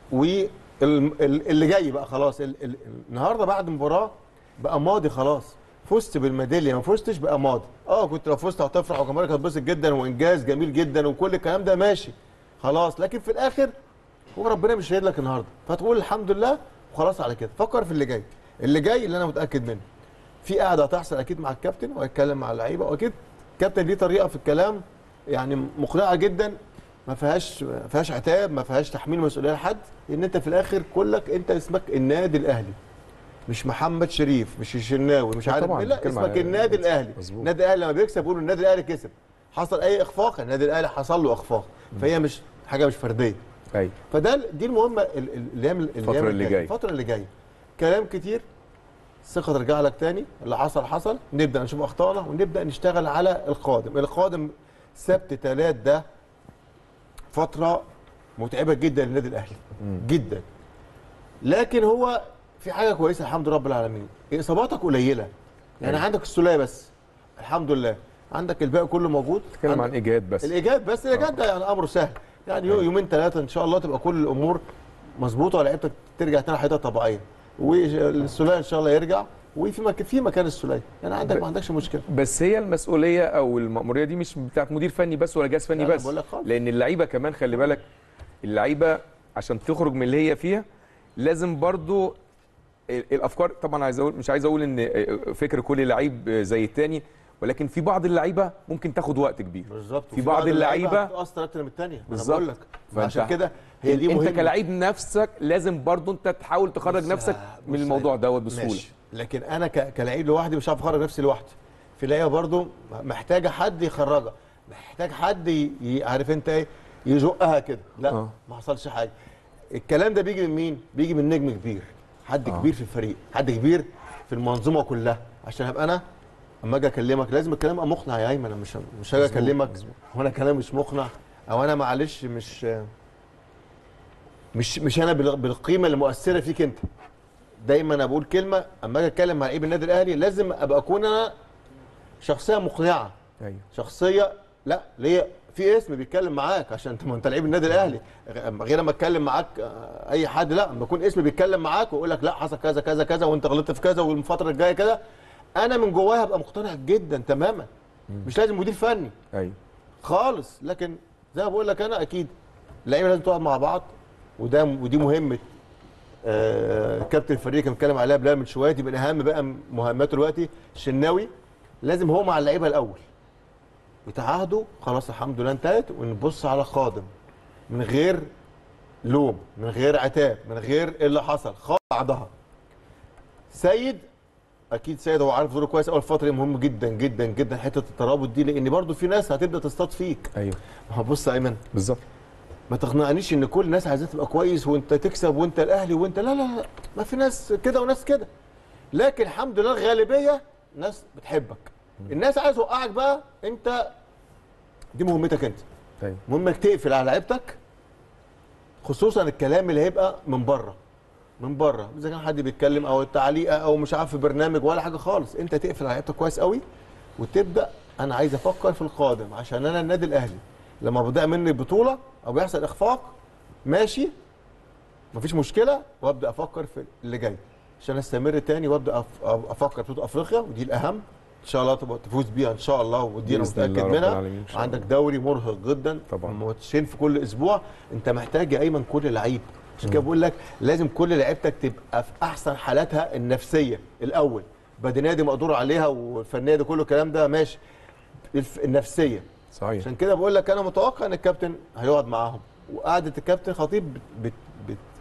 واللي جاي بقى خلاص ال- ال- النهارده بعد المباراه بقى ماضي خلاص فزت بالميداليه ما فزتش بقى ماضي اه كنت لو فزت هتفرح وجماهيرك هتبسط جدا وانجاز جميل جدا وكل الكلام ده ماشي خلاص لكن في الاخر هو ربنا مش شايل لك النهارده فتقول الحمد لله وخلاص على كده فكر في اللي جاي اللي جاي اللي انا متاكد منه في قاعده هتحصل اكيد مع الكابتن وهيتكلم مع اللعيبه واكيد الكابتن ليه طريقه في الكلام يعني مقنعه جدا ما فيهاش ما فيهاش عتاب ما فيهاش تحميل مسؤوليه لحد ان انت في الاخر كلك انت اسمك النادي الاهلي مش محمد شريف مش الشناوي مش لا عارف طبعاً، مين، لا بتكلم اسمك على- النادي الاهلي مظبوط. النادي الاهلي لما بيكسب بيقولوا النادي الاهلي كسب حصل اي اخفاق النادي الاهلي حصل له اخفاق فهي مش حاجه مش فرديه ايوه فده ال- دي المهمه ال- ال- الايام الفترة الأيام اللي الجاية. جاية. الفتره اللي جايه كلام كتير الثقه ترجع لك تاني اللي حصل حصل نبدا نشوف اخطائنا ونبدا نشتغل على القادم القادم سبت ثلاث ده فتره متعبه جدا للنادي الاهلي جدا لكن هو في حاجه كويسه الحمد لله رب العالمين اصاباتك قليله يعني أيوة. عندك السوليه بس الحمد لله عندك الباقي كله موجود نتكلم عن عندك- ايجاد بس الايجاد بس الايجاد ده يعني امره سهل يعني يو- يومين ثلاثه ان شاء الله تبقى كل الامور مظبوطه ولعيبتك ترجع تاني حياتها طبيعيه والسوليه ان شاء الله يرجع وفي مكان في مكان السوليه يعني عندك ما عندكش مشكله بس هي المسؤوليه او المأموريه دي مش بتاعت مدير فني بس ولا جهاز فني لا، أنا بس بقول لك خالص. لان اللعيبه كمان خلي بالك اللعيبه عشان تخرج من اللي هي فيها لازم برضو ال- الافكار طبعا عايز اقول مش عايز اقول ان فكر كل لعيب زي التاني ولكن في بعض اللعيبه ممكن تاخد وقت كبير بالظبط في بعض اللعيبه بتاثر اكتر من الثانيه انا بالظبط. بقول لك فأنت- عشان كده هي دي انت مهمه كلاعب نفسك لازم برضو انت تحاول تخرج بص- نفسك من بص الموضوع يا- دوت بسهوله ماشي. لكن انا ك- كلاعب لوحدي مش هعرف اخرج نفسي لوحدي في لعيبه برضو محتاجه حد يخرجها محتاج حد ي- ي- عارف انت ايه يزقها كده لا آه. ما حصلش حاجه الكلام ده بيجي من مين بيجي من نجم كبير حد آه. كبير في الفريق حد كبير في المنظومه كلها عشان ابقى انا اما اجي اكلمك لازم الكلام يبقى مقنع يا ايمن انا مش مش هاجي مظبوط، اكلمك مظبوط. وانا كلام مش مقنع او انا معلش مش مش مش انا بال- بالقيمه المؤثره فيك انت دايما انا بقول كلمه اما اجي اتكلم مع لعيب النادي الاهلي لازم ابقى اكون انا شخصيه مقنعه ايوه شخصيه لا ليه في اسم بيتكلم معاك عشان انت ما انت لعيب النادي الاهلي غ- غير اما اتكلم معاك آه، اي حد لا اما يكون اسم بيتكلم معاك ويقول لك لا حصل كذا كذا كذا وانت غلطت في كذا والفتره الجايه كده انا من جوايا هبقى مقتنع جدا تماما مش لازم مدير فني ايوه خالص لكن زي ما بقول لك انا اكيد اللعيبه لازم تقعد مع بعض وده ودي مهمه آه كابتن الفريق كان بيتكلم عليها بلال من شويه دي من اهم بقى مهماته دلوقتي الشناوي لازم هو مع اللعيبه الاول يتعاهدوا خلاص الحمد لله انتهت ونبص على القادم من غير لوم من غير عتاب من غير إيه اللي حصل خالص بعضها سيد اكيد سيد هو عارف دوره كويس اول فتره مهم جدا جدا جدا حته الترابط دي لان برضو في ناس هتبدا تصطاد فيك ايوه ما هو بص يا ايمن بالظبط ما تقنعنيش ان كل الناس عايزاه تبقى كويس وانت تكسب وانت الاهلي وانت لا لا لا ما في ناس كده وناس كده لكن الحمد لله الغالبيه ناس بتحبك الناس عايز توقعك بقى انت دي مهمتك انت ايوه مهمك تقفل على لعيبتك خصوصا الكلام اللي هيبقى من بره من بره اذا كان حد بيتكلم او تعليقه او مش عارف في برنامج ولا حاجه خالص انت تقفل على لعيبتك كويس قوي وتبدا انا عايز افكر في القادم عشان انا النادي الاهلي لما بضيع مني بطوله او بيحصل اخفاق ماشي مفيش مشكله وابدا افكر في اللي جاي عشان استمر تاني وابدا أف- افكر في بطوله افريقيا ودي الاهم ان شاء الله تبقى تفوز بيها ان شاء الله ودي انا بإذن الله متاكد رب منها العالمين إن شاء عندك الله. دوري مرهق جدا طبعاً. ماتشين في كل اسبوع انت محتاج يا ايمن كل لعيب عشان كده بقول لك لازم كل لعيبتك تبقى في احسن حالاتها النفسيه الاول بدنيه دي مقدور عليها والفنيه دي كله الكلام ده ماشي الف- النفسيه صحيح عشان كده بقول لك انا متوقع ان الكابتن هيقعد معاهم وقعده الكابتن خطيب بت بت بت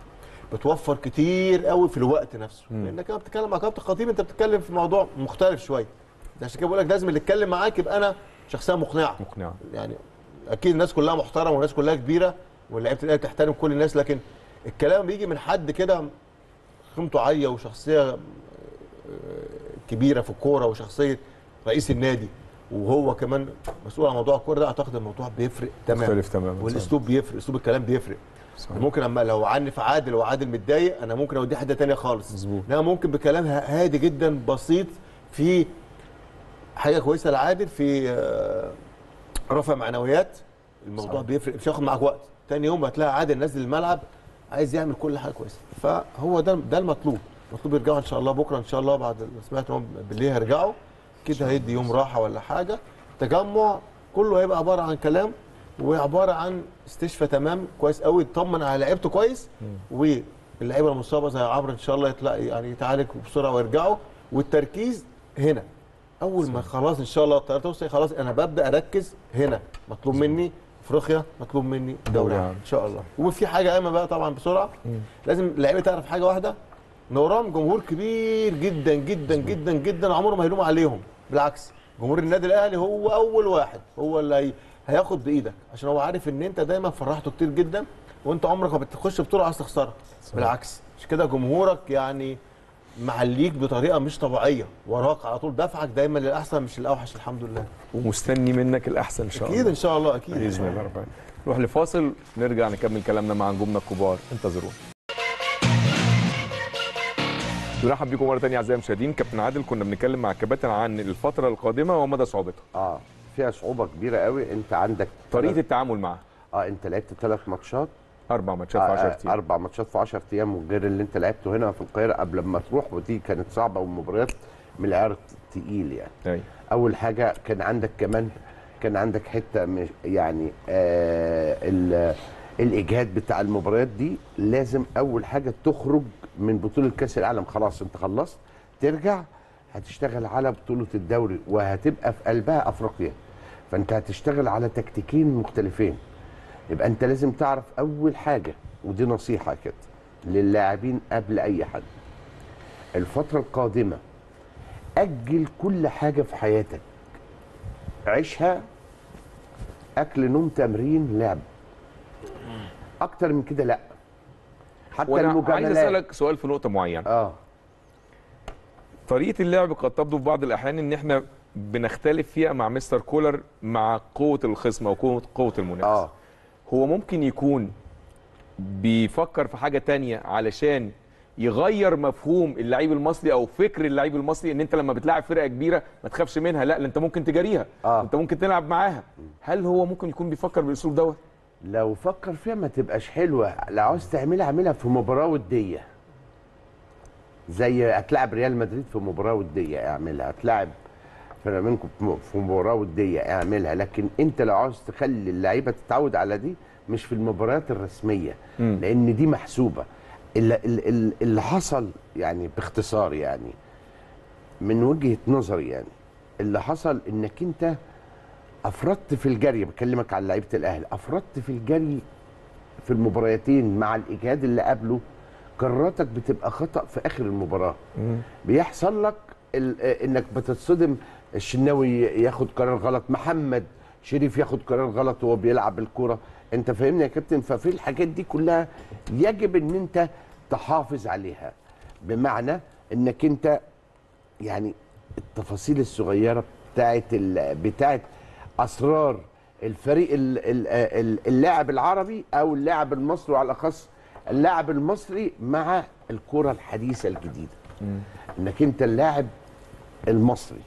بتوفر كتير قوي في الوقت نفسه لانك لما بتتكلم مع كابتن خطيب انت بتتكلم في موضوع مختلف شويه ده عشان كده بقول لك لازم اللي يتكلم معاك يبقى انا شخصيه مقنعه مقنعه يعني اكيد الناس كلها محترمه والناس كلها كبيره واللعيبه الاهلي تحترم كل الناس لكن الكلام بيجي من حد كده قيمته عاليه وشخصيه آه، كبيره في الكوره وشخصيه رئيس النادي وهو كمان مسؤول عن موضوع الكوره ده اعتقد الموضوع بيفرق تماما مختلف تماما والاسلوب بيفرق اسلوب الكلام بيفرق صحيح. ممكن اما لو عنف عادل وعادل متضايق انا ممكن اوديه حته تانية خالص مظبوط. انما ممكن بكلام ه- هادي جدا بسيط في حاجه كويسه لعادل في آه، رفع معنويات الموضوع صحيح. بيفرق مش هياخد معاك وقت تاني يوم هتلاقي عادل نازل الملعب عايز يعمل كل حاجه كويسه فهو ده ده المطلوب المطلوب يرجعوا ان شاء الله بكره ان شاء الله بعد سمعت انهم بالليل هيرجعوا كده هيدي يوم راحه ولا حاجه تجمع كله هيبقى عباره عن كلام وعباره عن استشفاء تمام كويس قوي يطمن على لعيبته كويس واللعيبه المصابه زي عمرو ان شاء الله يطلع يعني يتعالج بسرعه ويرجعوا والتركيز هنا اول ما خلاص ان شاء الله الطياره توصل خلاص انا ببدا اركز هنا مطلوب مني افريقيا مطلوب مني دوري عام ان شاء الله وفي حاجه ايمن بقى طبعا بسرعه لازم اللعيبه تعرف حاجه واحده ان وراهم جمهور كبير جدا جدا جدا جدا عمره ما هيلوم عليهم بالعكس جمهور النادي الاهلي هو اول واحد هو اللي هي- هياخد بايدك عشان هو عارف ان انت دايما فرحته كتير جدا وانت عمرك ما بتخش بطوله عايز تخسرها بالعكس عشان كده جمهورك يعني معليك بطريقه مش طبيعيه وراك على طول دفعك دايما للاحسن مش الاوحش الحمد لله ومستني منك الاحسن ان شاء الله اكيد ان شاء الله اكيد باذن الله رب العالمين نروح لفاصل نرجع نكمل كلامنا مع نجومنا الكبار انتظرونا نرحب بكم مره ثانيه اعزائي المشاهدين كابتن عادل كنا بنتكلم مع الكباتن عن الفتره القادمه ومدى صعوبتها اه فيها صعوبه كبيره قوي انت عندك طريقه التعامل معها اه انت لعبت ثلاث ماتشات اربع ماتشات آه في 10 آه، ايام اربع ماتشات في 10 ايام وغير اللي انت لعبته هنا في القاهره قبل ما تروح ودي كانت صعبه ومباريات من العيار التقيل يعني ايوه اول حاجه كان عندك كمان كان عندك حته مش يعني آه ال- الاجهاد بتاع المباريات دي لازم اول حاجه تخرج من بطوله كاس العالم خلاص انت خلصت ترجع هتشتغل على بطوله الدوري وهتبقى في قلبها افريقيا فانت هتشتغل على تكتيكين مختلفين يبقى انت لازم تعرف اول حاجه ودي نصيحه كده للاعبين قبل اي حد الفتره القادمه اجل كل حاجه في حياتك عيشها اكل نوم تمرين لعب اكتر من كده لا حتى وانا عايز المجاملات اسالك سؤال في نقطه معينه اه طريقه اللعب قد تبدو في بعض الاحيان ان احنا بنختلف فيها مع مستر كولر مع قوه الخصم وقوه قوه المنافس اه هو ممكن يكون بيفكر في حاجه تانية علشان يغير مفهوم اللعيب المصري او فكر اللعيب المصري ان انت لما بتلاعب فرقه كبيره ما تخافش منها لا انت ممكن تجاريها آه. انت ممكن تلعب معاها هل هو ممكن يكون بيفكر بالاسلوب دوت لو فكر فيها ما تبقاش حلوه لو عاوز تعملها اعملها في مباراه وديه زي هتلاعب ريال مدريد في مباراه وديه اعملها هتلاعب فلامينكو في مباراه وديه اعملها لكن انت لو عاوز تخلي اللعيبه تتعود على دي مش في المباريات الرسميه مم. لان دي محسوبه اللي, اللي, اللي حصل يعني باختصار يعني من وجهه نظري يعني اللي حصل انك انت افرطت في الجري بكلمك عن لعيبه الاهلي افرطت في الجري في المباريتين مع الاجهاد اللي قبله قراراتك بتبقى خطا في اخر المباراه بيحصل لك ال- آه، انك بتتصدم الشناوي ياخد قرار غلط محمد شريف ياخد قرار غلط وهو بيلعب الكوره انت فاهمني يا كابتن ففي الحاجات دي كلها يجب ان انت تحافظ عليها بمعنى انك انت يعني التفاصيل الصغيره بتاعت ال- بتاعت اسرار الفريق ال- ال- ال- اللاعب العربي او اللاعب المصري وعلى الاخص اللاعب المصري مع الكره الحديثه الجديده انك انت اللاعب المصري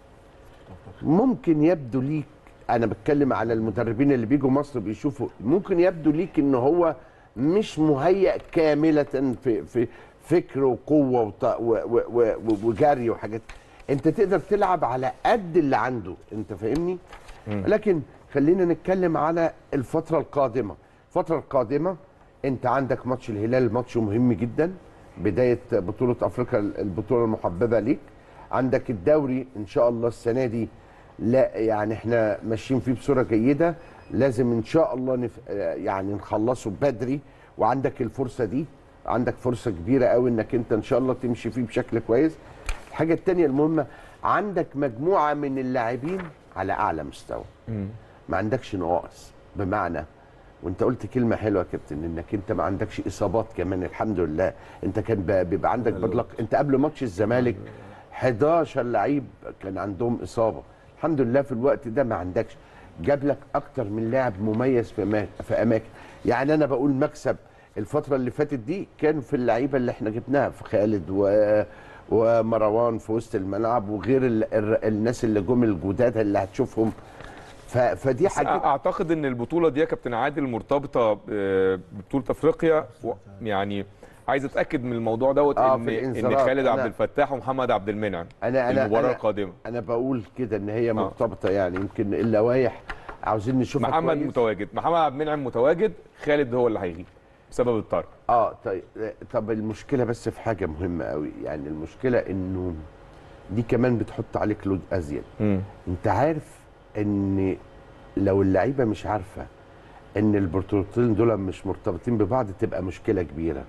ممكن يبدو ليك انا بتكلم على المدربين اللي بيجوا مصر بيشوفوا ممكن يبدو ليك ان هو مش مهيأ كاملة في في فكر وقوة وط- و- و- و- وجري وحاجات انت تقدر تلعب على قد اللي عنده انت فاهمني لكن خلينا نتكلم على الفترة القادمة الفترة القادمة انت عندك ماتش الهلال ماتش مهم جدا بداية بطولة افريقيا البطولة المحببة ليك عندك الدوري ان شاء الله السنة دي لا يعني احنا ماشيين فيه بصورة جيدة لازم ان شاء الله نف... يعني نخلصه بدري وعندك الفرصة دي عندك فرصه كبيره قوي انك انت ان شاء الله تمشي فيه بشكل كويس الحاجه الثانيه المهمه عندك مجموعه من اللاعبين على اعلى مستوى ما عندكش نواقص بمعنى وانت قلت كلمه حلوه يا كابتن انك انت ما عندكش اصابات كمان الحمد لله انت كان ب- بيبقى عندك بدلك انت قبل ماتش الزمالك 11 لعيب كان عندهم اصابه الحمد لله في الوقت ده ما عندكش جاب لك اكتر من لاعب مميز في أما- في اماكن يعني انا بقول مكسب الفتره اللي فاتت دي كان في اللعيبه اللي احنا جبناها في خالد و ومروان في وسط الملعب وغير ال... ال... الناس اللي جم الجداد اللي هتشوفهم ف... فدي بس حاجه اعتقد ان البطوله دي يا كابتن عادل مرتبطه ب- ببطوله افريقيا و- يعني عايز اتاكد من الموضوع دوت آه، ان في ان الانذارات. خالد أنا- عبد الفتاح ومحمد عبد المنعم انا انا المباراه أنا القادمه انا بقول كده ان هي مرتبطه يعني يمكن اللوائح عاوزين نشوفها محمد كويس. متواجد محمد عبد المنعم متواجد خالد هو اللي هيغيب بسبب الطرد اه طيب طب المشكله بس في حاجه مهمه قوي يعني المشكله انه دي كمان بتحط عليك لود ازيد انت عارف ان لو اللعيبه مش عارفه ان البطولتين دول مش مرتبطين ببعض تبقى مشكله كبيره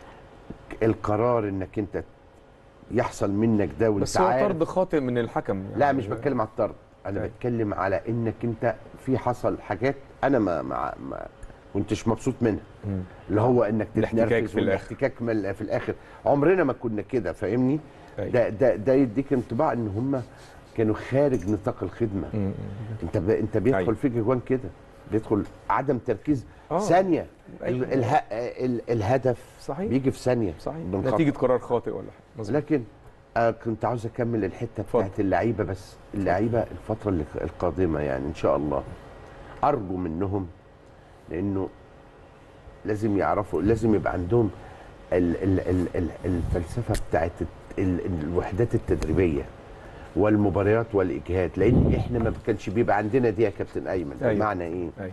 القرار انك انت يحصل منك ده وانت بس هو عارف طرد خاطئ من الحكم يعني لا مش بتكلم على الطرد انا طيب. بتكلم على انك انت في حصل حاجات انا ما ما, ما كنتش مبسوط منها مم. اللي هو انك الاحتكاك تتنرفز في الآخر. والاحتكاك مل- في الاخر عمرنا ما كنا كده فاهمني أيوة. ده ده ده يديك انطباع ان هم كانوا خارج نطاق الخدمه مم. انت ب... انت بيدخل أيوة. فيك جوان كده بيدخل عدم تركيز آه. ثانيه أيوة. ال... اله... ال... الهدف صحيح. بيجي في ثانيه صحيح بالخطأ. نتيجه قرار خاطئ ولا حاجه مظبوط. لكن آه كنت عاوز اكمل الحته اتفضل. بتاعت اللعيبه بس اللعيبه الفتره اللي القادمه يعني ان شاء الله ارجو منهم لانه لازم يعرفوا لازم يبقى عندهم ال ال ال ال الفلسفه بتاعت ال الوحدات التدريبيه والمباريات والاجهاد لان احنا ما كانش بيبقى عندنا دي يا كابتن ايمن أيوة. بمعنى ايه أيوة.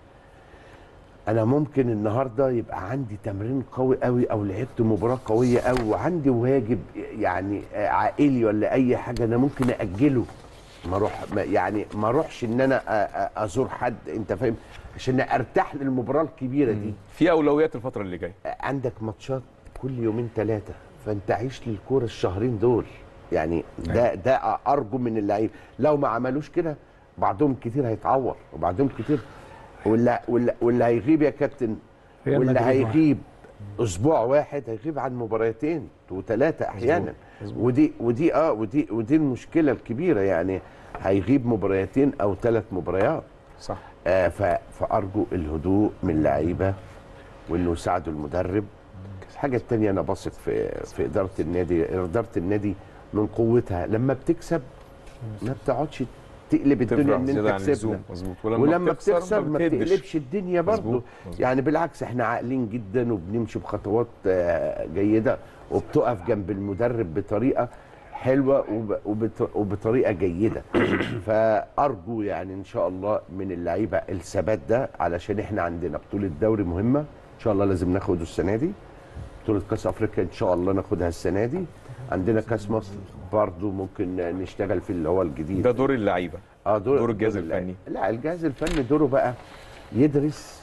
انا ممكن النهارده يبقى عندي تمرين قوي قوي او لعبت مباراه قويه قوي وعندي واجب يعني عائلي ولا اي حاجه انا ممكن اجله ما اروح ما- يعني ما اروحش ان انا أ- أ- ازور حد انت فاهم عشان ارتاح للمباراه الكبيره دي في اولويات الفتره اللي جايه عندك ماتشات كل يومين ثلاثه فانت عيش للكوره الشهرين دول يعني ده ده ارجو من اللعيب لو ما عملوش كده بعضهم كتير هيتعور وبعضهم كتير واللي واللي, واللي هيغيب يا كابتن ريال واللي مدريد هيغيب اسبوع واحد هيغيب عن مباراتين وثلاثه احيانا ودي ودي اه ودي ودي المشكله الكبيره يعني هيغيب مباراتين او ثلاث مباريات صح آه ف- فارجو الهدوء من اللعيبه وانه يساعدوا المدرب الحاجه الثانيه انا بثق في في اداره النادي اداره النادي من قوتها لما بتكسب ما بتقعدش تقلب الدنيا تفرح ان زياده عن انت اللزوم كسبنا مظبوط ولما بتخسر ما بتهدش. بتقلبش الدنيا برضه مظبوط، مظبوط. يعني بالعكس احنا عاقلين جدا وبنمشي بخطوات آه، جيده وبتقف جنب المدرب بطريقه حلوه وب- وبط- وبطريقه جيده فارجو يعني ان شاء الله من اللعيبه الثبات ده علشان احنا عندنا بطوله دوري مهمه ان شاء الله لازم ناخده السنه دي بطوله كاس افريقيا ان شاء الله ناخدها السنه دي عندنا كاس مصر برضو ممكن نشتغل في اللي هو الجديد ده دور اللعيبه اه دور, دور الجهاز دور- الفني. لا الجهاز الفني دوره بقى يدرس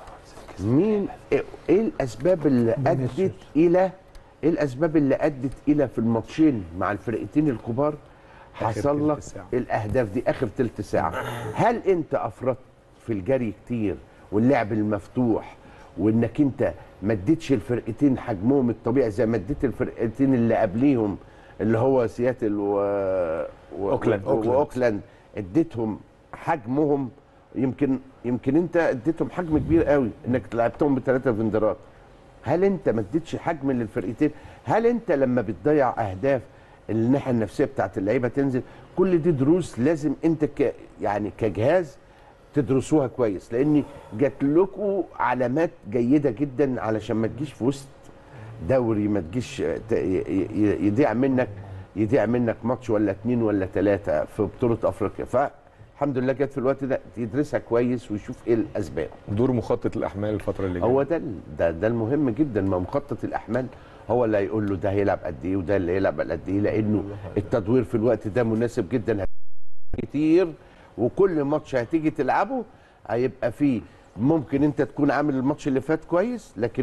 مين ايه إيه الاسباب اللي ادت الى ايه الاسباب اللي ادت الى في الماتشين مع الفرقتين الكبار حصل لك تلت ساعة. الاهداف دي اخر تلت ساعه هل انت افرطت في الجري كتير واللعب المفتوح وانك انت ما اديتش الفرقتين حجمهم الطبيعي زي ما اديت الفرقتين اللي قبليهم اللي هو سياتل و... و... أوكلاند. و... واوكلاند اديتهم حجمهم يمكن يمكن انت اديتهم حجم كبير قوي انك لعبتهم بثلاثه فندرات هل انت ما اديتش حجم للفرقتين هل انت لما بتضيع اهداف الناحيه النفسيه بتاعت اللعيبه تنزل كل دي دروس لازم انت ك يعني كجهاز تدرسوها كويس لان جات لكم علامات جيده جدا علشان ما تجيش في وسط دوري ما تجيش ت- ي- ي- يضيع منك يضيع منك ماتش ولا اتنين ولا ثلاثه في بطوله افريقيا فالحمد لله جت في الوقت ده يدرسها كويس ويشوف ايه الاسباب دور مخطط الاحمال الفتره اللي جايه هو ده ال- ده ده المهم جدا ما مخطط الاحمال هو اللي هيقول له ده هيلعب قد ايه وده اللي هيلعب قد ايه لانه التدوير في الوقت ده مناسب جدا كتير وكل ماتش هتيجي تلعبه هيبقى فيه ممكن انت تكون عامل الماتش اللي فات كويس لكن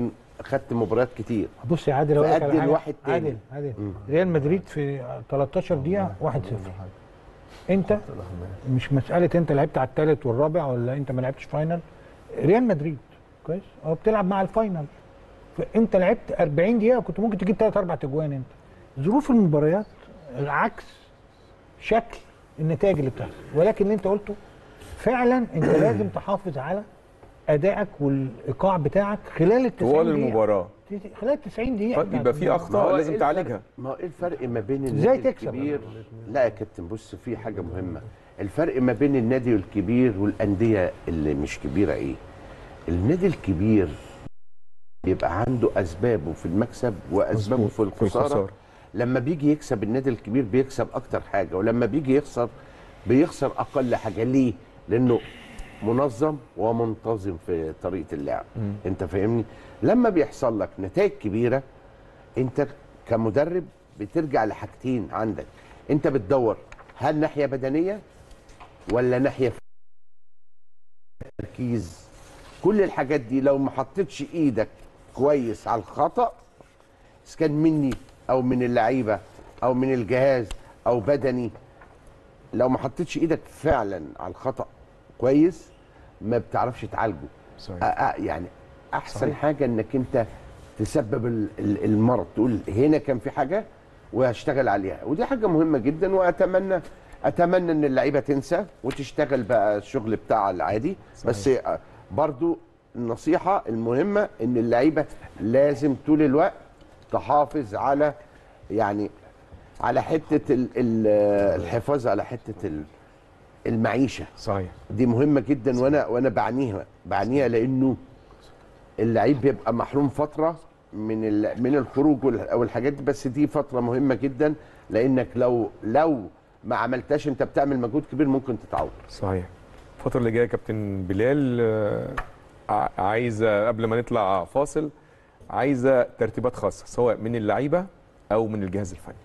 خدت مباريات كتير بص يا عادل اقول لك على فأدي حاجة. لواحد تاني. عادل عادل ريال مدريد في 13 دقيقه 1-0 انت مش مساله انت لعبت على الثالث والرابع ولا انت ما لعبتش فاينل ريال مدريد كويس هو بتلعب مع الفاينل فانت لعبت 40 دقيقه كنت ممكن تجيب ثلاث اربع تجوان انت ظروف المباريات العكس شكل النتائج اللي بتحصل ولكن اللي انت قلته فعلا انت لازم تحافظ على ادائك والايقاع بتاعك خلال ال 90 طوال دقيقه المباراه خلال 90 دقيقه طيب يبقى في ما اخطاء هو لازم إيه تعالجها الفرق- ما هو ايه الفرق ما بين إزاي النادي تكسب؟ الكبير لا يا كابتن بص في حاجه مهمه الفرق ما بين النادي الكبير والانديه اللي مش كبيره ايه النادي الكبير بيبقى عنده اسبابه في المكسب واسبابه في الخساره الخسارة. لما بيجي يكسب النادي الكبير بيكسب اكتر حاجه ولما بيجي يخسر بيخسر اقل حاجه ليه لانه منظم ومنتظم في طريقه اللعب انت فاهمني لما بيحصل لك نتائج كبيره انت كمدرب بترجع لحاجتين عندك انت بتدور هل ناحيه بدنيه ولا ناحيه تركيز كل الحاجات دي لو ما حطيتش ايدك كويس على الخطا اذا كان مني او من اللعيبه او من الجهاز او بدني لو ما حطيتش ايدك فعلا على الخطا كويس ما بتعرفش تعالجه صحيح. آه آه يعني احسن صحيح. صحيح. حاجه انك انت تسبب ال- ال- المرض تقول هنا كان في حاجه وهشتغل عليها ودي حاجه مهمه جدا واتمنى اتمنى ان اللعيبه تنسى وتشتغل بقى الشغل بتاعها العادي صحيح. بس آه، برضو النصيحه المهمه ان اللعيبه لازم طول الوقت تحافظ على يعني على حته ال- ال- الحفاظ على حته ال- المعيشه صحيح دي مهمه جدا وانا وانا بعنيها بعنيها لانه اللعيب بيبقى محروم فتره من ال- من الخروج وال- او الحاجات دي بس دي فتره مهمه جدا لانك لو لو ما عملتهاش انت بتعمل مجهود كبير ممكن تتعور صحيح الفترة اللي جاية كابتن بلال آه، ع- عايزة قبل ما نطلع فاصل عايزة ترتيبات خاصة سواء من اللعيبة أو من الجهاز الفني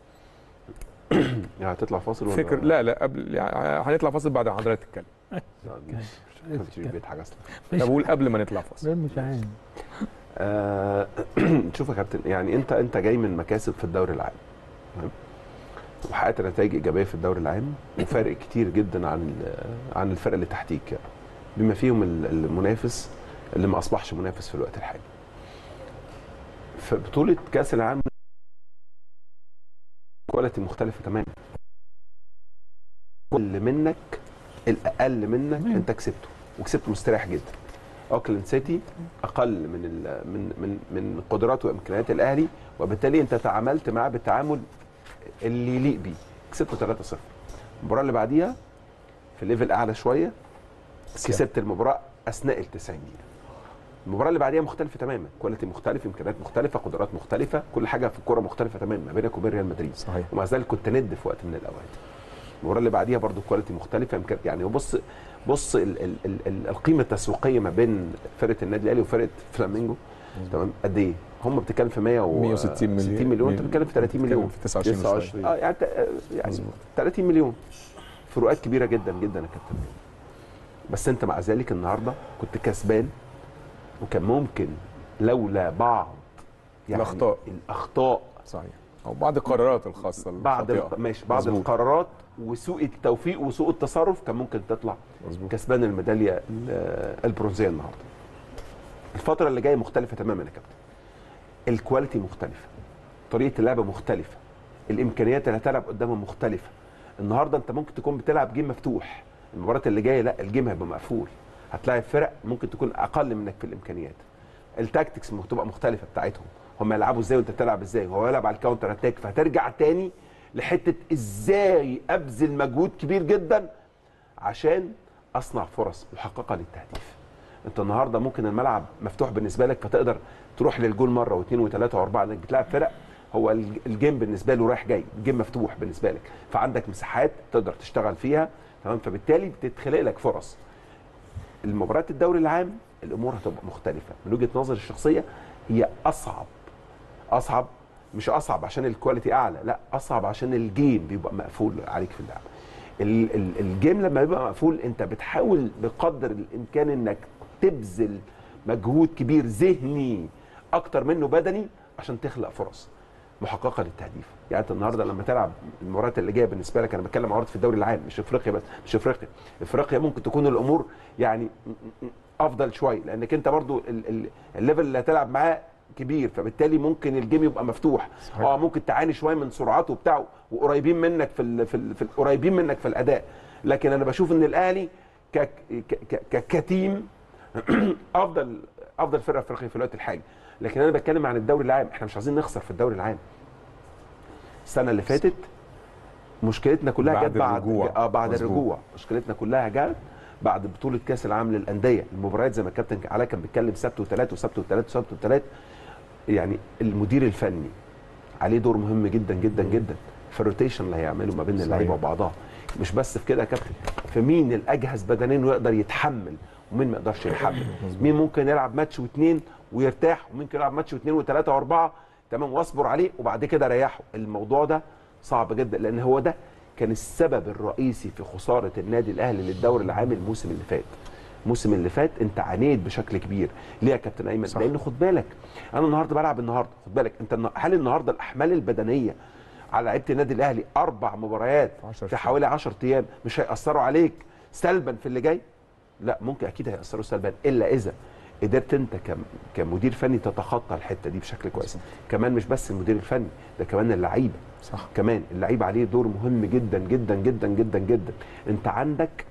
يعني هتطلع فاصل ولا فكر لا لا قبل يعني هنطلع فاصل بعد ما حضرتك تتكلم مش كانش البيت حاجه اصلا طب قول قبل ما نطلع فاصل مش عارف آه، شوف يا كابتن يعني انت انت جاي من مكاسب في الدوري العام تمام؟ وحققت نتائج ايجابيه في الدوري العام وفارق كتير جدا عن ال- عن الفرق اللي تحتيك يعني بما فيهم ال- المنافس اللي ما اصبحش منافس في الوقت الحالي فبطوله كاس العالم كواليتي مختلفه تماما كل منك الاقل منك انت كسبته وكسبته مستريح جدا اوكلاند سيتي اقل من ال من من من قدرات وامكانيات الاهلي وبالتالي انت تعاملت معاه بالتعامل اللي يليق بيه كسبته 3-0 المباراه اللي بعديها في ليفل اعلى شويه كسبت المباراه اثناء ال 90 دقيقه المباراه اللي بعديها مختلفه تماما كواليتي مختلف امكانيات مختلفه قدرات مختلفه كل حاجه في الكوره مختلفه تماما ما بينك وبين ريال مدريد صحيح ومع ذلك كنت ند في وقت من الاوقات المباراه اللي بعديها برضو كواليتي مختلفه يمكن يعني بص بص ال ال ال ال القيمه التسويقيه ما بين فرقه النادي الاهلي وفرقه فلامينجو تمام قد ايه؟ هم بتتكلم في 100 و 160 مليون 60 مليون انت بتتكلم في 30 مليون في 29 وشوية. اه يعني ت- يعني مظبوط. 30 مليون فروقات كبيره جدا جدا يا كابتن بس انت مع ذلك النهارده كنت كسبان وكان ممكن لولا بعض الأخطاء. الاخطاء صحيح أو بعض القرارات الخاصة بعض الخاطئة. الق- ماشي بعض مظبوط. القرارات وسوء التوفيق وسوء التصرف كان ممكن تطلع مظبوط. كسبان الميداليه ال- البرونزيه النهارده. الفتره اللي جايه مختلفه تماما يا كابتن. الكواليتي مختلفه. طريقه اللعب مختلفه. الامكانيات اللي هتلعب قدامها مختلفه. النهارده انت ممكن تكون بتلعب جيم مفتوح. المباراه اللي جايه لا الجيم هيبقى مقفول. هتلاعب فرق ممكن تكون اقل منك في الامكانيات. التاكتكس ممكن تبقى مختلفه بتاعتهم. هم يلعبوا ازاي وانت بتلعب ازاي وهو يلعب على الكاونتر اتاك فهترجع تاني لحته ازاي ابذل مجهود كبير جدا عشان اصنع فرص محققه للتهديف انت النهارده ممكن الملعب مفتوح بالنسبه لك فتقدر تروح للجول مره واثنين وثلاثه واربعه انك بتلعب فرق هو الج- الجيم بالنسبه له رايح جاي الجيم مفتوح بالنسبه لك فعندك مساحات تقدر تشتغل فيها تمام فبالتالي بتتخلق لك فرص المباريات الدوري العام الامور هتبقى مختلفه من وجهه نظري الشخصيه هي اصعب اصعب مش اصعب عشان الكواليتي اعلى لا اصعب عشان الجيم بيبقى مقفول عليك في اللعب ال- ال- الجيم لما بيبقى مقفول انت بتحاول بقدر الامكان انك تبذل مجهود كبير ذهني اكتر منه بدني عشان تخلق فرص محققه للتهديف يعني انت النهارده لما تلعب المباريات اللي جايه بالنسبه لك انا بتكلم عرض في الدوري العام مش افريقيا بس مش افريقيا افريقيا ممكن تكون الامور يعني افضل شويه لانك انت برضو ال- ال- الليفل اللي هتلعب معاه كبير فبالتالي ممكن الجيم يبقى مفتوح صحيح. اه ممكن تعاني شويه من سرعته بتاعه وقريبين منك في ال في, ال في ال قريبين منك في الاداء لكن انا بشوف ان الاهلي ك ك ك ك- كتيم افضل افضل فرقه افريقيه في الوقت الحالي لكن انا بتكلم عن الدوري العام احنا مش عايزين نخسر في الدوري العام السنه اللي فاتت مشكلتنا كلها بعد جت بعد الرجوع. اه بعد مظبوط. الرجوع مشكلتنا كلها جت بعد بطوله كاس العالم للانديه المباريات زي ما الكابتن علاء كان بيتكلم سبت وثلاث وسبت وثلاث وسبت وثلاث يعني المدير الفني عليه دور مهم جدا جدا جدا في الروتيشن اللي هيعمله ما بين اللعيبه وبعضها مش بس في كده يا كابتن في مين الاجهز بدنيا ويقدر يتحمل ومين ما يقدرش يتحمل مين ممكن يلعب ماتش واثنين ويرتاح ومين ممكن يلعب ماتش واثنين وثلاثه واربعه تمام واصبر عليه وبعد كده ريحه الموضوع ده صعب جدا لان هو ده كان السبب الرئيسي في خساره النادي الاهلي للدوري العام الموسم اللي فات الموسم اللي فات انت عانيت بشكل كبير ليه يا كابتن ايمن صح. لان خد بالك انا النهارده بلعب النهارده خد بالك انت النا- هل النهارده الاحمال البدنيه على لعيبه النادي الاهلي اربع مباريات عشر في أيام. حوالي 10 ايام مش هياثروا عليك سلبا في اللي جاي لا ممكن اكيد هياثروا سلبا الا اذا قدرت انت كم كمدير فني تتخطى الحته دي بشكل كويس كمان مش بس المدير الفني ده كمان اللعيبه صح كمان اللعيبه عليه دور مهم جدا جدا جدا جدا جدا انت عندك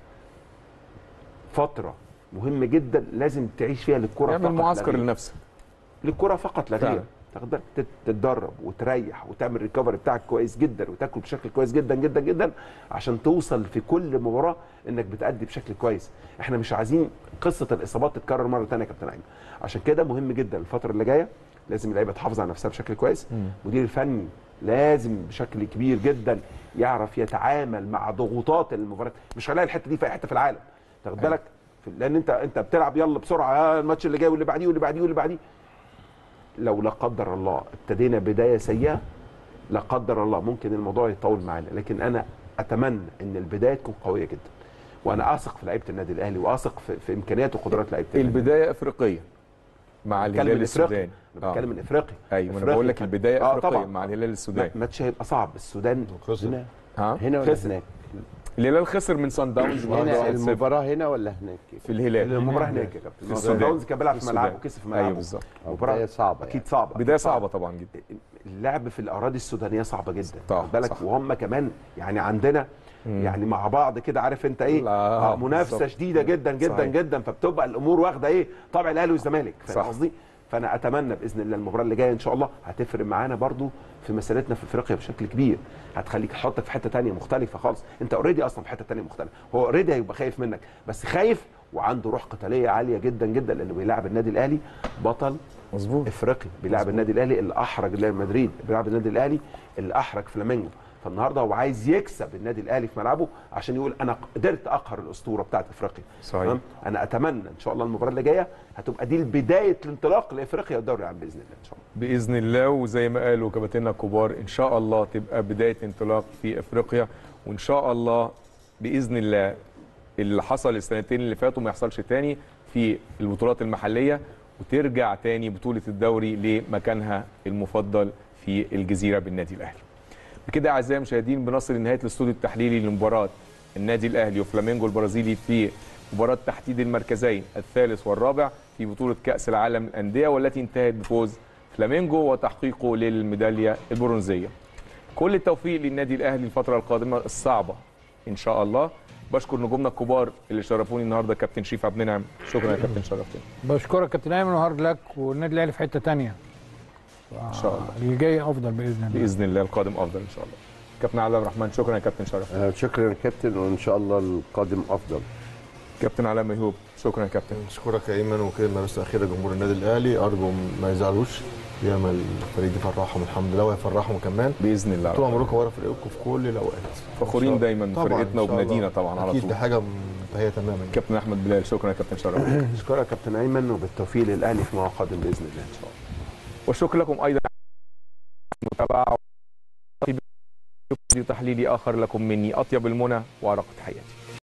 فتره مهمه جدا لازم تعيش فيها للكره اعمل فقط لا معسكر غير. لنفسك للكره فقط لا غير فعلا. تاخد بالك تت- تتدرب وتريح وتعمل ريكفري بتاعك كويس جدا وتاكل بشكل كويس جدا جدا جدا عشان توصل في كل مباراه انك بتأدي بشكل كويس احنا مش عايزين قصه الاصابات تتكرر مره ثانيه يا كابتن ايمن عشان كده مهم جدا الفتره اللي جايه لازم اللعيبه تحافظ على نفسها بشكل كويس المدير الفني لازم بشكل كبير جدا يعرف يتعامل مع ضغوطات المباريات مش هلاقي الحته دي في اي حته في العالم تاخد بالك في- لان انت انت بتلعب يلا بسرعه آه، الماتش اللي جاي واللي بعديه واللي بعديه واللي بعديه لو لا قدر الله ابتدينا بدايه سيئه لا قدر الله ممكن الموضوع يطول معانا لكن انا اتمنى ان البدايه تكون قويه جدا وانا اثق في لعيبه النادي الاهلي واثق في, في امكانيات وقدرات لعيبه النادي البدايه افريقيه مع بتكلم الهلال من إفريقيا. السوداني أنا بتكلم من افريقيا ايوه انا إفريقيا بقول لك كان- البدايه آه افريقيه طبعا مع الهلال ما- السوداني ماتش هيبقى صعب السودان خسر هنا ها هنا ولا خسر. هناك؟ الهلال خسر من سان داونز هنا النهارده 1-0 المباراه هنا ولا هناك؟ في الهلال المباراه هناك يا كابتن السودان. السودان داونز كان بيلعب في السودان. ملعبه وكسب في ملعبه ايوه بالظبط مباراة بدايه صعبه اكيد يعني. صعبه بدايه أكيد صعبه طبعا جدا اللعب في الاراضي السودانيه صعبه جدا طبعا، خد بالك صح. وهم كمان يعني عندنا يعني مع بعض كده عارف انت ايه لا، آه منافسه بالظبط. شديده جدا جدا صحيح. جدا فبتبقى الامور واخده ايه طبع الاهلي والزمالك صح. فاهم قصدي فانا اتمنى باذن الله المباراه اللي جايه ان شاء الله هتفرق معانا برضو في مسيرتنا في افريقيا بشكل كبير هتخليك تحطك في حته تانية مختلفه خالص انت اوريدي اصلا في حته تانية مختلفه هو اوريدي هيبقى خايف منك بس خايف وعنده روح قتاليه عاليه جدا جدا لانه بيلاعب النادي الاهلي بطل مظبوط افريقي بيلعب النادي الاهلي اللي احرج ريال مدريد بيلعب النادي الاهلي اللي احرج فلامينجو فالنهارده هو عايز يكسب النادي الاهلي في ملعبه عشان يقول انا قدرت اقهر الاسطوره بتاعت افريقيا صحيح. تمام؟ انا اتمنى ان شاء الله المباراه اللي جايه هتبقى دي بدايه الانطلاق لافريقيا والدوري العام باذن الله ان شاء الله باذن الله وزي ما قالوا كباتننا الكبار ان شاء الله تبقى بدايه انطلاق في افريقيا وان شاء الله باذن الله اللي حصل السنتين اللي فاتوا ما يحصلش تاني في البطولات المحليه وترجع تاني بطوله الدوري لمكانها المفضل في الجزيره بالنادي الاهلي. بكده اعزائي المشاهدين بنصل لنهايه الاستوديو التحليلي لمباراه النادي الاهلي وفلامينجو البرازيلي في مباراه تحديد المركزين الثالث والرابع في بطوله كاس العالم للانديه والتي انتهت بفوز فلامينجو وتحقيقه للميداليه البرونزيه. كل التوفيق للنادي الاهلي الفتره القادمه الصعبه ان شاء الله. بشكر نجومنا الكبار اللي شرفوني النهارده كابتن شريف عبد المنعم شكرا يا كابتن شرفتني بشكرك كابتن ايمن وهارد لك والنادي الاهلي في حته تانية ان شاء الله اللي جاي افضل باذن الله باذن الله القادم افضل ان شاء الله كابتن علاء الرحمن شكرا يا كابتن شرف آه، شكرا يا كابتن وان شاء الله القادم افضل كابتن علاء ميهوب شكرا يا كابتن اشكرك يا ايمن وكلمه بس اخيره جمهور النادي الاهلي ارجو ما يزعلوش ياما الفريق يفرحهم الحمد لله ويفرحهم كمان باذن الله طول عمركم ورا فريقكم في كل الاوقات فخورين دايما طبعاً، بفرقتنا إن شاء وبنادينا الله. طبعا على اكيد طول دي حاجه منتهيه تماما كابتن احمد بلال شكرا يا كابتن شرف اشكرك يا كابتن ايمن وبالتوفيق للاهلي في مواعيد قادم باذن الله ان شاء الله والشكر لكم ايضا على المتابعه في فيديو تحليلي اخر لكم مني اطيب المنى وارق تحياتي